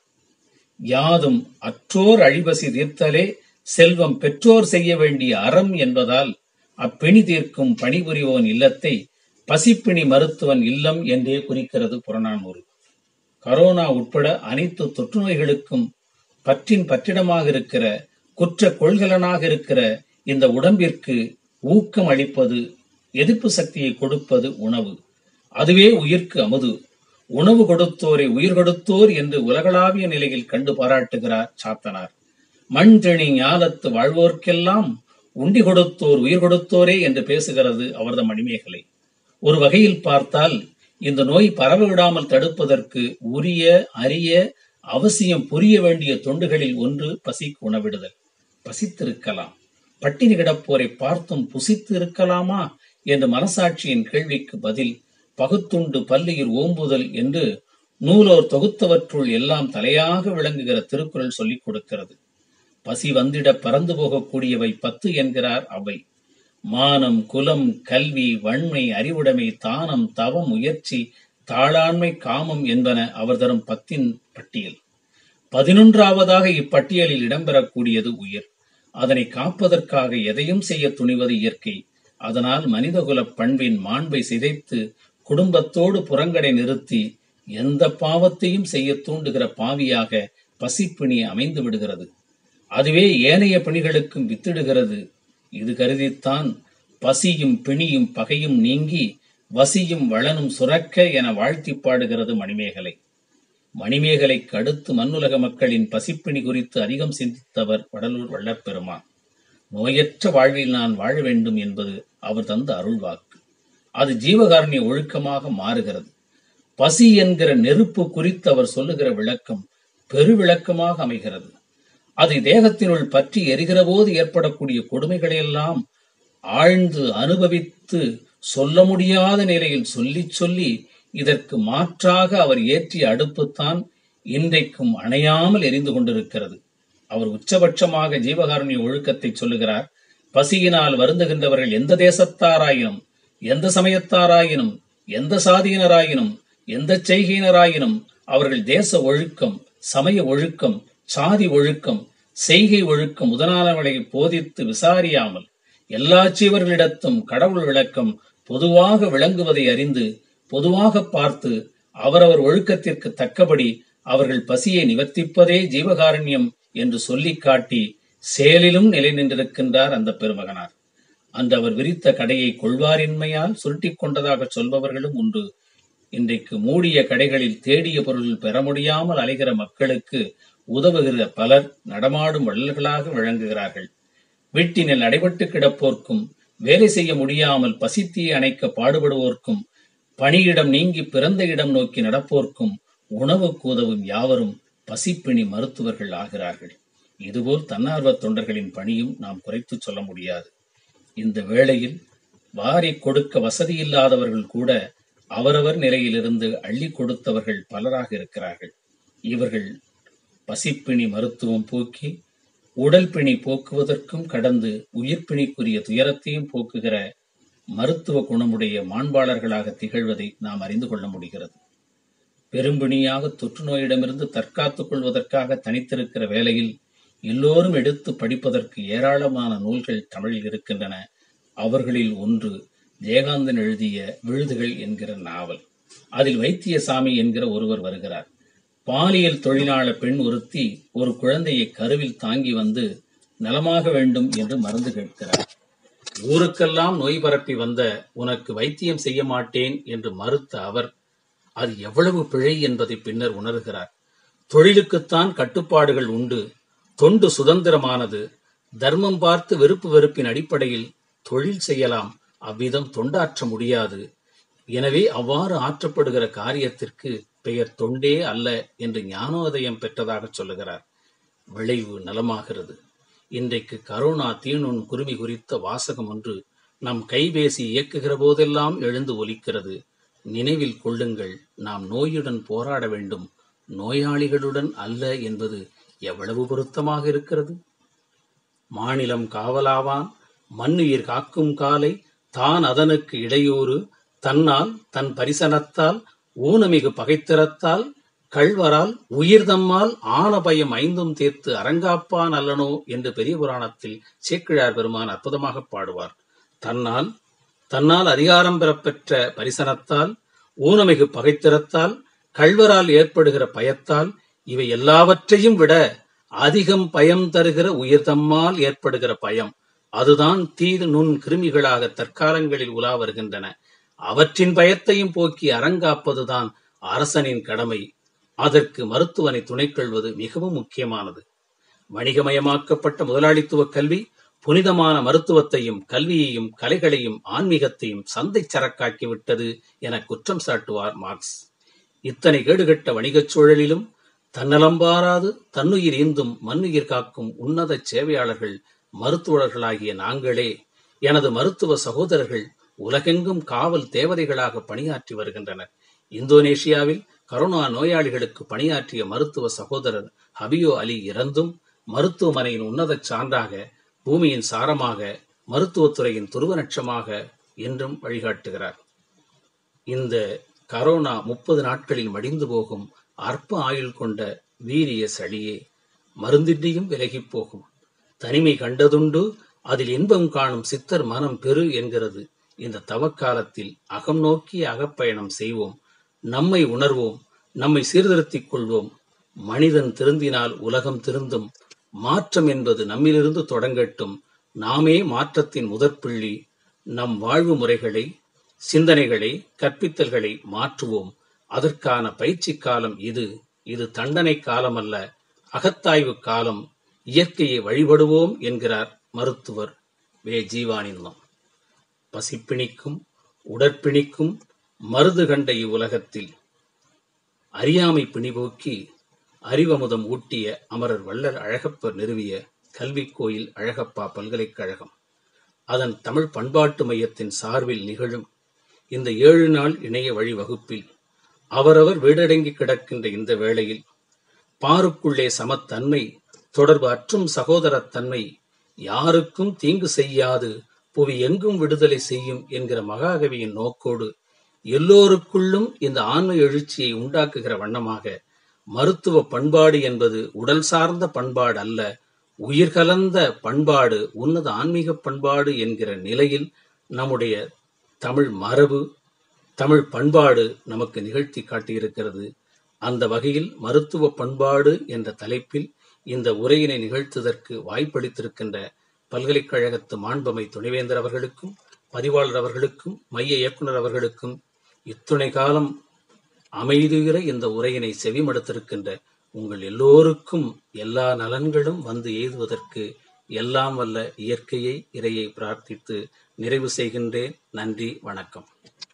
யாதும் அற்றோர் அழிபசி தீர்த்தலே செல்வம் பெற்றோர் செய்ய வேண்டிய அறம் என்பதால் அப்பிணி தீர்க்கும் பணிபுரிவோன் இல்லத்தை பசிப்பிணி மருத்துவன் இல்லம் என்றே குறிக்கிறது புறநானூறு கரோனா உட்பட அனைத்து தொற்று நோய்களுக்கும் பற்றின் பற்றிடமாக இருக்கிற குற்ற கொள்கலனாக இருக்கிற இந்த உடம்பிற்கு ஊக்கம் அளிப்பது எதிர்ப்பு சக்தியை கொடுப்பது உணவு அதுவே உயிர்க்கு அமுது உணவு கொடுத்தோரை உயிர் கொடுத்தோர் என்று உலகளாவிய நிலையில் கண்டு பாராட்டுகிறார் சாத்தனார் மண் தெளி ஞாலத்து வாழ்வோர்க்கெல்லாம் உண்டி கொடுத்தோர் உயிர் கொடுத்தோரே என்று பேசுகிறது அவரது மணிமேகலை ஒரு வகையில் பார்த்தால் இந்த நோய் பரவ விடாமல் தடுப்பதற்கு உரிய அரிய அவசியம் புரிய வேண்டிய தொண்டுகளில் ஒன்று பசிக்கு உணவிடுதல் பசித்திருக்கலாம் பட்டினி கிடப்போரை பார்த்தும் புசித்து இருக்கலாமா என்ற மனசாட்சியின் கேள்விக்கு பதில் பகுத்துண்டு பல்லியில் ஓம்புதல் என்று நூலோர் தொகுத்தவற்றுள் எல்லாம் தலையாக விளங்குகிற திருக்குறள் சொல்லிக் கொடுக்கிறது பசி வந்திட பறந்து போகக்கூடியவை பத்து என்கிறார் அவை மானம் குலம் கல்வி வன்மை அறிவுடைமை தானம் தவம் முயற்சி தாளாண்மை காமம் என்பன அவர் தரும் பத்தின் பட்டியல் பதினொன்றாவதாக இப்பட்டியலில் இடம்பெறக்கூடியது உயிர் அதனை காப்பதற்காக எதையும் செய்ய துணிவது இயற்கை அதனால் மனிதகுலப் பண்பின் மாண்பை சிதைத்து குடும்பத்தோடு புறங்கடை நிறுத்தி எந்த பாவத்தையும் செய்ய தூண்டுகிற பாவியாக பசிப்பிணி அமைந்து விடுகிறது அதுவே ஏனைய பிணிகளுக்கும் வித்திடுகிறது இது கருதித்தான் பசியும் பிணியும் பகையும் நீங்கி வசியும் வளனும் சுரக்க என வாழ்த்தி பாடுகிறது மணிமேகலை மணிமேகலைக்கு அடுத்து மண்ணுலக மக்களின் பசிப்பிணி குறித்து அதிகம் சிந்தித்தவர் வடலூர் வள்ளற்பெருமான் நோயற்ற வாழ்வில் நான் வாழ வேண்டும் என்பது அவர் தந்த அருள்வாக்கு அது ஜீவகாரண்ய ஒழுக்கமாக மாறுகிறது பசி என்கிற நெருப்பு குறித்து அவர் சொல்லுகிற விளக்கம் பெருவிளக்கமாக அமைகிறது அது தேகத்தினுள் பற்றி எரிகிற போது ஏற்படக்கூடிய கொடுமைகளையெல்லாம் ஆழ்ந்து அனுபவித்து சொல்ல முடியாத நிலையில் சொல்லி சொல்லி இதற்கு மாற்றாக அவர் ஏற்றிய அடுப்புத்தான் இன்றைக்கும் அணையாமல் எரிந்து கொண்டிருக்கிறது அவர் உச்சபட்சமாக ஜீவகாருண்ய ஒழுக்கத்தை சொல்லுகிறார் பசியினால் வருந்துகின்றவர்கள் எந்த தேசத்தாராயினும் எந்த சமயத்தாராயினும் எந்த சாதியினராயினும் எந்த செய்கையினராயினும் அவர்கள் தேச ஒழுக்கம் சமய ஒழுக்கம் சாதி ஒழுக்கம் செய்கை ஒழுக்கம் முதலானவர்களை போதித்து விசாரியாமல் எல்லா ஜீவர்களிடத்தும் கடவுள் விளக்கம் பொதுவாக விளங்குவதை அறிந்து பொதுவாக பார்த்து அவரவர் ஒழுக்கத்திற்கு தக்கபடி அவர்கள் பசியை நிவர்த்திப்பதே ஜீவகாருண்யம் என்று சொல்லிக் காட்டி செயலிலும் நிலை நின்றிருக்கின்றார் அந்த பெருமகனார் அன்று அவர் விரித்த கடையை கொள்வாரின்மையால் சுருட்டிக் கொண்டதாக சொல்பவர்களும் உண்டு இன்றைக்கு மூடிய கடைகளில் தேடிய பொருள் பெற முடியாமல் அலைகிற மக்களுக்கு உதவுகிற பலர் நடமாடும் வள்ளல்களாக விளங்குகிறார்கள் வீட்டினில் அடைபட்டு கிடப்போர்க்கும் வேலை செய்ய முடியாமல் பசித்தீயை அணைக்க பாடுபடுவோர்க்கும் பணியிடம் நீங்கி பிறந்த இடம் நோக்கி நடப்போர்க்கும் உணவுக்கு உதவும் யாவரும் பசிப்பிணி மருத்துவர்கள் ஆகிறார்கள் இதுபோல் தன்னார்வ தொண்டர்களின் பணியும் நாம் குறைத்து சொல்ல முடியாது இந்த வேளையில் வாரிக் கொடுக்க வசதியில்லாதவர்கள் கூட அவரவர் நிலையிலிருந்து அள்ளிக் கொடுத்தவர்கள் பலராக இருக்கிறார்கள் இவர்கள் பசிப்பிணி மருத்துவம் போக்கி உடல் பிணி போக்குவதற்கும் கடந்து உயிர்ப்பிணிக்குரிய துயரத்தையும் போக்குகிற மருத்துவ குணமுடைய மாண்பாளர்களாக திகழ்வதை நாம் அறிந்து கொள்ள முடிகிறது பெரும்பிணியாக தொற்று நோயிடமிருந்து தற்காத்துக் கொள்வதற்காக தனித்திருக்கிற வேளையில் எல்லோரும் எடுத்து படிப்பதற்கு ஏராளமான நூல்கள் தமிழில் இருக்கின்றன அவர்களில் ஒன்று ஜெயகாந்தன் எழுதிய விழுதுகள் என்கிற நாவல் அதில் வைத்தியசாமி என்கிற ஒருவர் வருகிறார் பாலியல் தொழிலாள பெண் ஒருத்தி ஒரு குழந்தையை கருவில் தாங்கி வந்து நலமாக வேண்டும் என்று மருந்து கேட்கிறார் ஊருக்கெல்லாம் நோய் பரப்பி வந்த உனக்கு வைத்தியம் செய்ய மாட்டேன் என்று மறுத்த அவர் அது எவ்வளவு பிழை என்பதை பின்னர் உணர்கிறார் தொழிலுக்குத்தான் கட்டுப்பாடுகள் உண்டு தொண்டு சுதந்திரமானது தர்மம் பார்த்து வெறுப்பு வெறுப்பின் அடிப்படையில் தொழில் செய்யலாம் அவ்விதம் தொண்டாற்ற முடியாது எனவே அவ்வாறு ஆற்றப்படுகிற காரியத்திற்கு பெயர் தொண்டே அல்ல என்று ஞானோதயம் பெற்றதாக சொல்லுகிறார் விளைவு நலமாகிறது இன்றைக்கு கரோனா தீநுண் குருமி குறித்த வாசகம் ஒன்று நம் கைபேசி இயக்குகிற போதெல்லாம் எழுந்து ஒலிக்கிறது நினைவில் கொள்ளுங்கள் நாம் நோயுடன் போராட வேண்டும் நோயாளிகளுடன் அல்ல என்பது எவ்வளவு பொருத்தமாக இருக்கிறது மாநிலம் காவலாவான் மண்ணுயிர் காக்கும் காலை தான் அதனுக்கு இடையூறு தன்னால் தன் பரிசனத்தால் ஊனமிகு பகைத்திறத்தால் கள்வரால் உயிர்தம்மால் ஆன பயம் ஐந்தும் தீர்த்து அரங்காப்பான் அல்லனோ என்று பெரிய புராணத்தில் சேக்கிழார் பெருமான் அற்புதமாக பாடுவார் தன்னால் தன்னால் அதிகாரம் பெறப்பெற்ற பரிசனத்தால் ஊனமிகு பகைத்திறத்தால் கள்வரால் ஏற்படுகிற பயத்தால் இவை எல்லாவற்றையும் விட அதிகம் பயம் தருகிற உயிர்தம்மால் ஏற்படுகிற பயம் அதுதான் தீது நுண் கிருமிகளாக தற்காலங்களில் உலா வருகின்றன அவற்றின் பயத்தையும் போக்கி அரங்காப்பதுதான் அரசனின் கடமை அதற்கு மருத்துவனை துணைக்கொள்வது மிகவும் முக்கியமானது வணிகமயமாக்கப்பட்ட முதலாளித்துவ கல்வி புனிதமான மருத்துவத்தையும் கல்வியையும் கலைகளையும் ஆன்மீகத்தையும் சந்தை சரக்காக்கி விட்டது என குற்றம் சாட்டுவார் மார்க்ஸ் இத்தனை கேடுகட்ட வணிகச் சூழலிலும் தன்னலம்பாராது தன்னுயிர் ஈந்தும் மண்ணுயிர் காக்கும் உன்னத சேவையாளர்கள் மருத்துவர்களாகிய நாங்களே எனது மருத்துவ சகோதரர்கள் உலகெங்கும் காவல் தேவதைகளாக பணியாற்றி வருகின்றனர் இந்தோனேஷியாவில் கரோனா நோயாளிகளுக்கு பணியாற்றிய மருத்துவ சகோதரர் ஹபியோ அலி இறந்தும் மருத்துவமனையின் உன்னத சான்றாக பூமியின் சாரமாக மருத்துவத்துறையின் துருவநட்சமாக என்றும் வழிகாட்டுகிறார் இந்த கரோனா முப்பது நாட்களில் மடிந்து போகும் அற்ப ஆயுள் கொண்ட வீரிய சளியே மருந்தின்றியும் விலகிப் போகும் தனிமை கண்டதுண்டு அதில் இன்பம் காணும் சித்தர் மனம் பெரு என்கிறது இந்த தவக்காலத்தில் அகம் நோக்கி அகப்பயணம் செய்வோம் நம்மை உணர்வோம் நம்மை சீர்திருத்திக் கொள்வோம் மனிதன் திருந்தினால் உலகம் திருந்தும் மாற்றம் என்பது நம்மிலிருந்து தொடங்கட்டும் நாமே மாற்றத்தின் முதற்புள்ளி நம் வாழ்வு முறைகளை சிந்தனைகளை கற்பித்தல்களை மாற்றுவோம் அதற்கான பயிற்சி காலம் இது இது தண்டனை காலம் அல்ல அகத்தாய்வு காலம் இயற்கையை வழிபடுவோம் என்கிறார் மருத்துவர் வே ஜீவானந்தம் பசிப்பிணிக்கும் உடற்பிணிக்கும் மருது கண்ட இவ்வுலகத்தில் அறியாமை பிணிபோக்கி அறிவமுதம் ஊட்டிய அமரர் வள்ளல் அழகப்பர் நிறுவிய கல்விக் கோயில் அழகப்பா பல்கலைக்கழகம் அதன் தமிழ் பண்பாட்டு மையத்தின் சார்பில் நிகழும் இந்த ஏழு நாள் இணைய வழி வகுப்பில் அவரவர் வீடடங்கி கிடக்கின்ற இந்த வேளையில் பாருக்குள்ளே சமத்தன்மை தொடர்பு அற்றும் சகோதரத்தன்மை யாருக்கும் தீங்கு செய்யாது புவி எங்கும் விடுதலை செய்யும் என்கிற மகாகவியின் நோக்கோடு எல்லோருக்குள்ளும் இந்த ஆன்ம எழுச்சியை உண்டாக்குகிற வண்ணமாக மருத்துவ பண்பாடு என்பது உடல் சார்ந்த பண்பாடு அல்ல உயிர் கலந்த பண்பாடு உன்னத ஆன்மீக பண்பாடு என்கிற நிலையில் நம்முடைய தமிழ் மரபு தமிழ் பண்பாடு நமக்கு நிகழ்த்தி காட்டியிருக்கிறது அந்த வகையில் மருத்துவ பண்பாடு என்ற தலைப்பில் இந்த உரையினை நிகழ்த்துவதற்கு வாய்ப்பளித்திருக்கின்ற பல்கலைக்கழகத்து மாண்பமை துணைவேந்தர் அவர்களுக்கும் பதிவாளர் அவர்களுக்கும் மைய இயக்குனர் அவர்களுக்கும் இத்துணை காலம் அமைதியுற இந்த உரையினை செவிமடுத்திருக்கின்ற உங்கள் எல்லோருக்கும் எல்லா நலன்களும் வந்து எய்துவதற்கு எல்லாம் வல்ல இயற்கையை இறையை பிரார்த்தித்து நிறைவு செய்கின்றேன் நன்றி வணக்கம்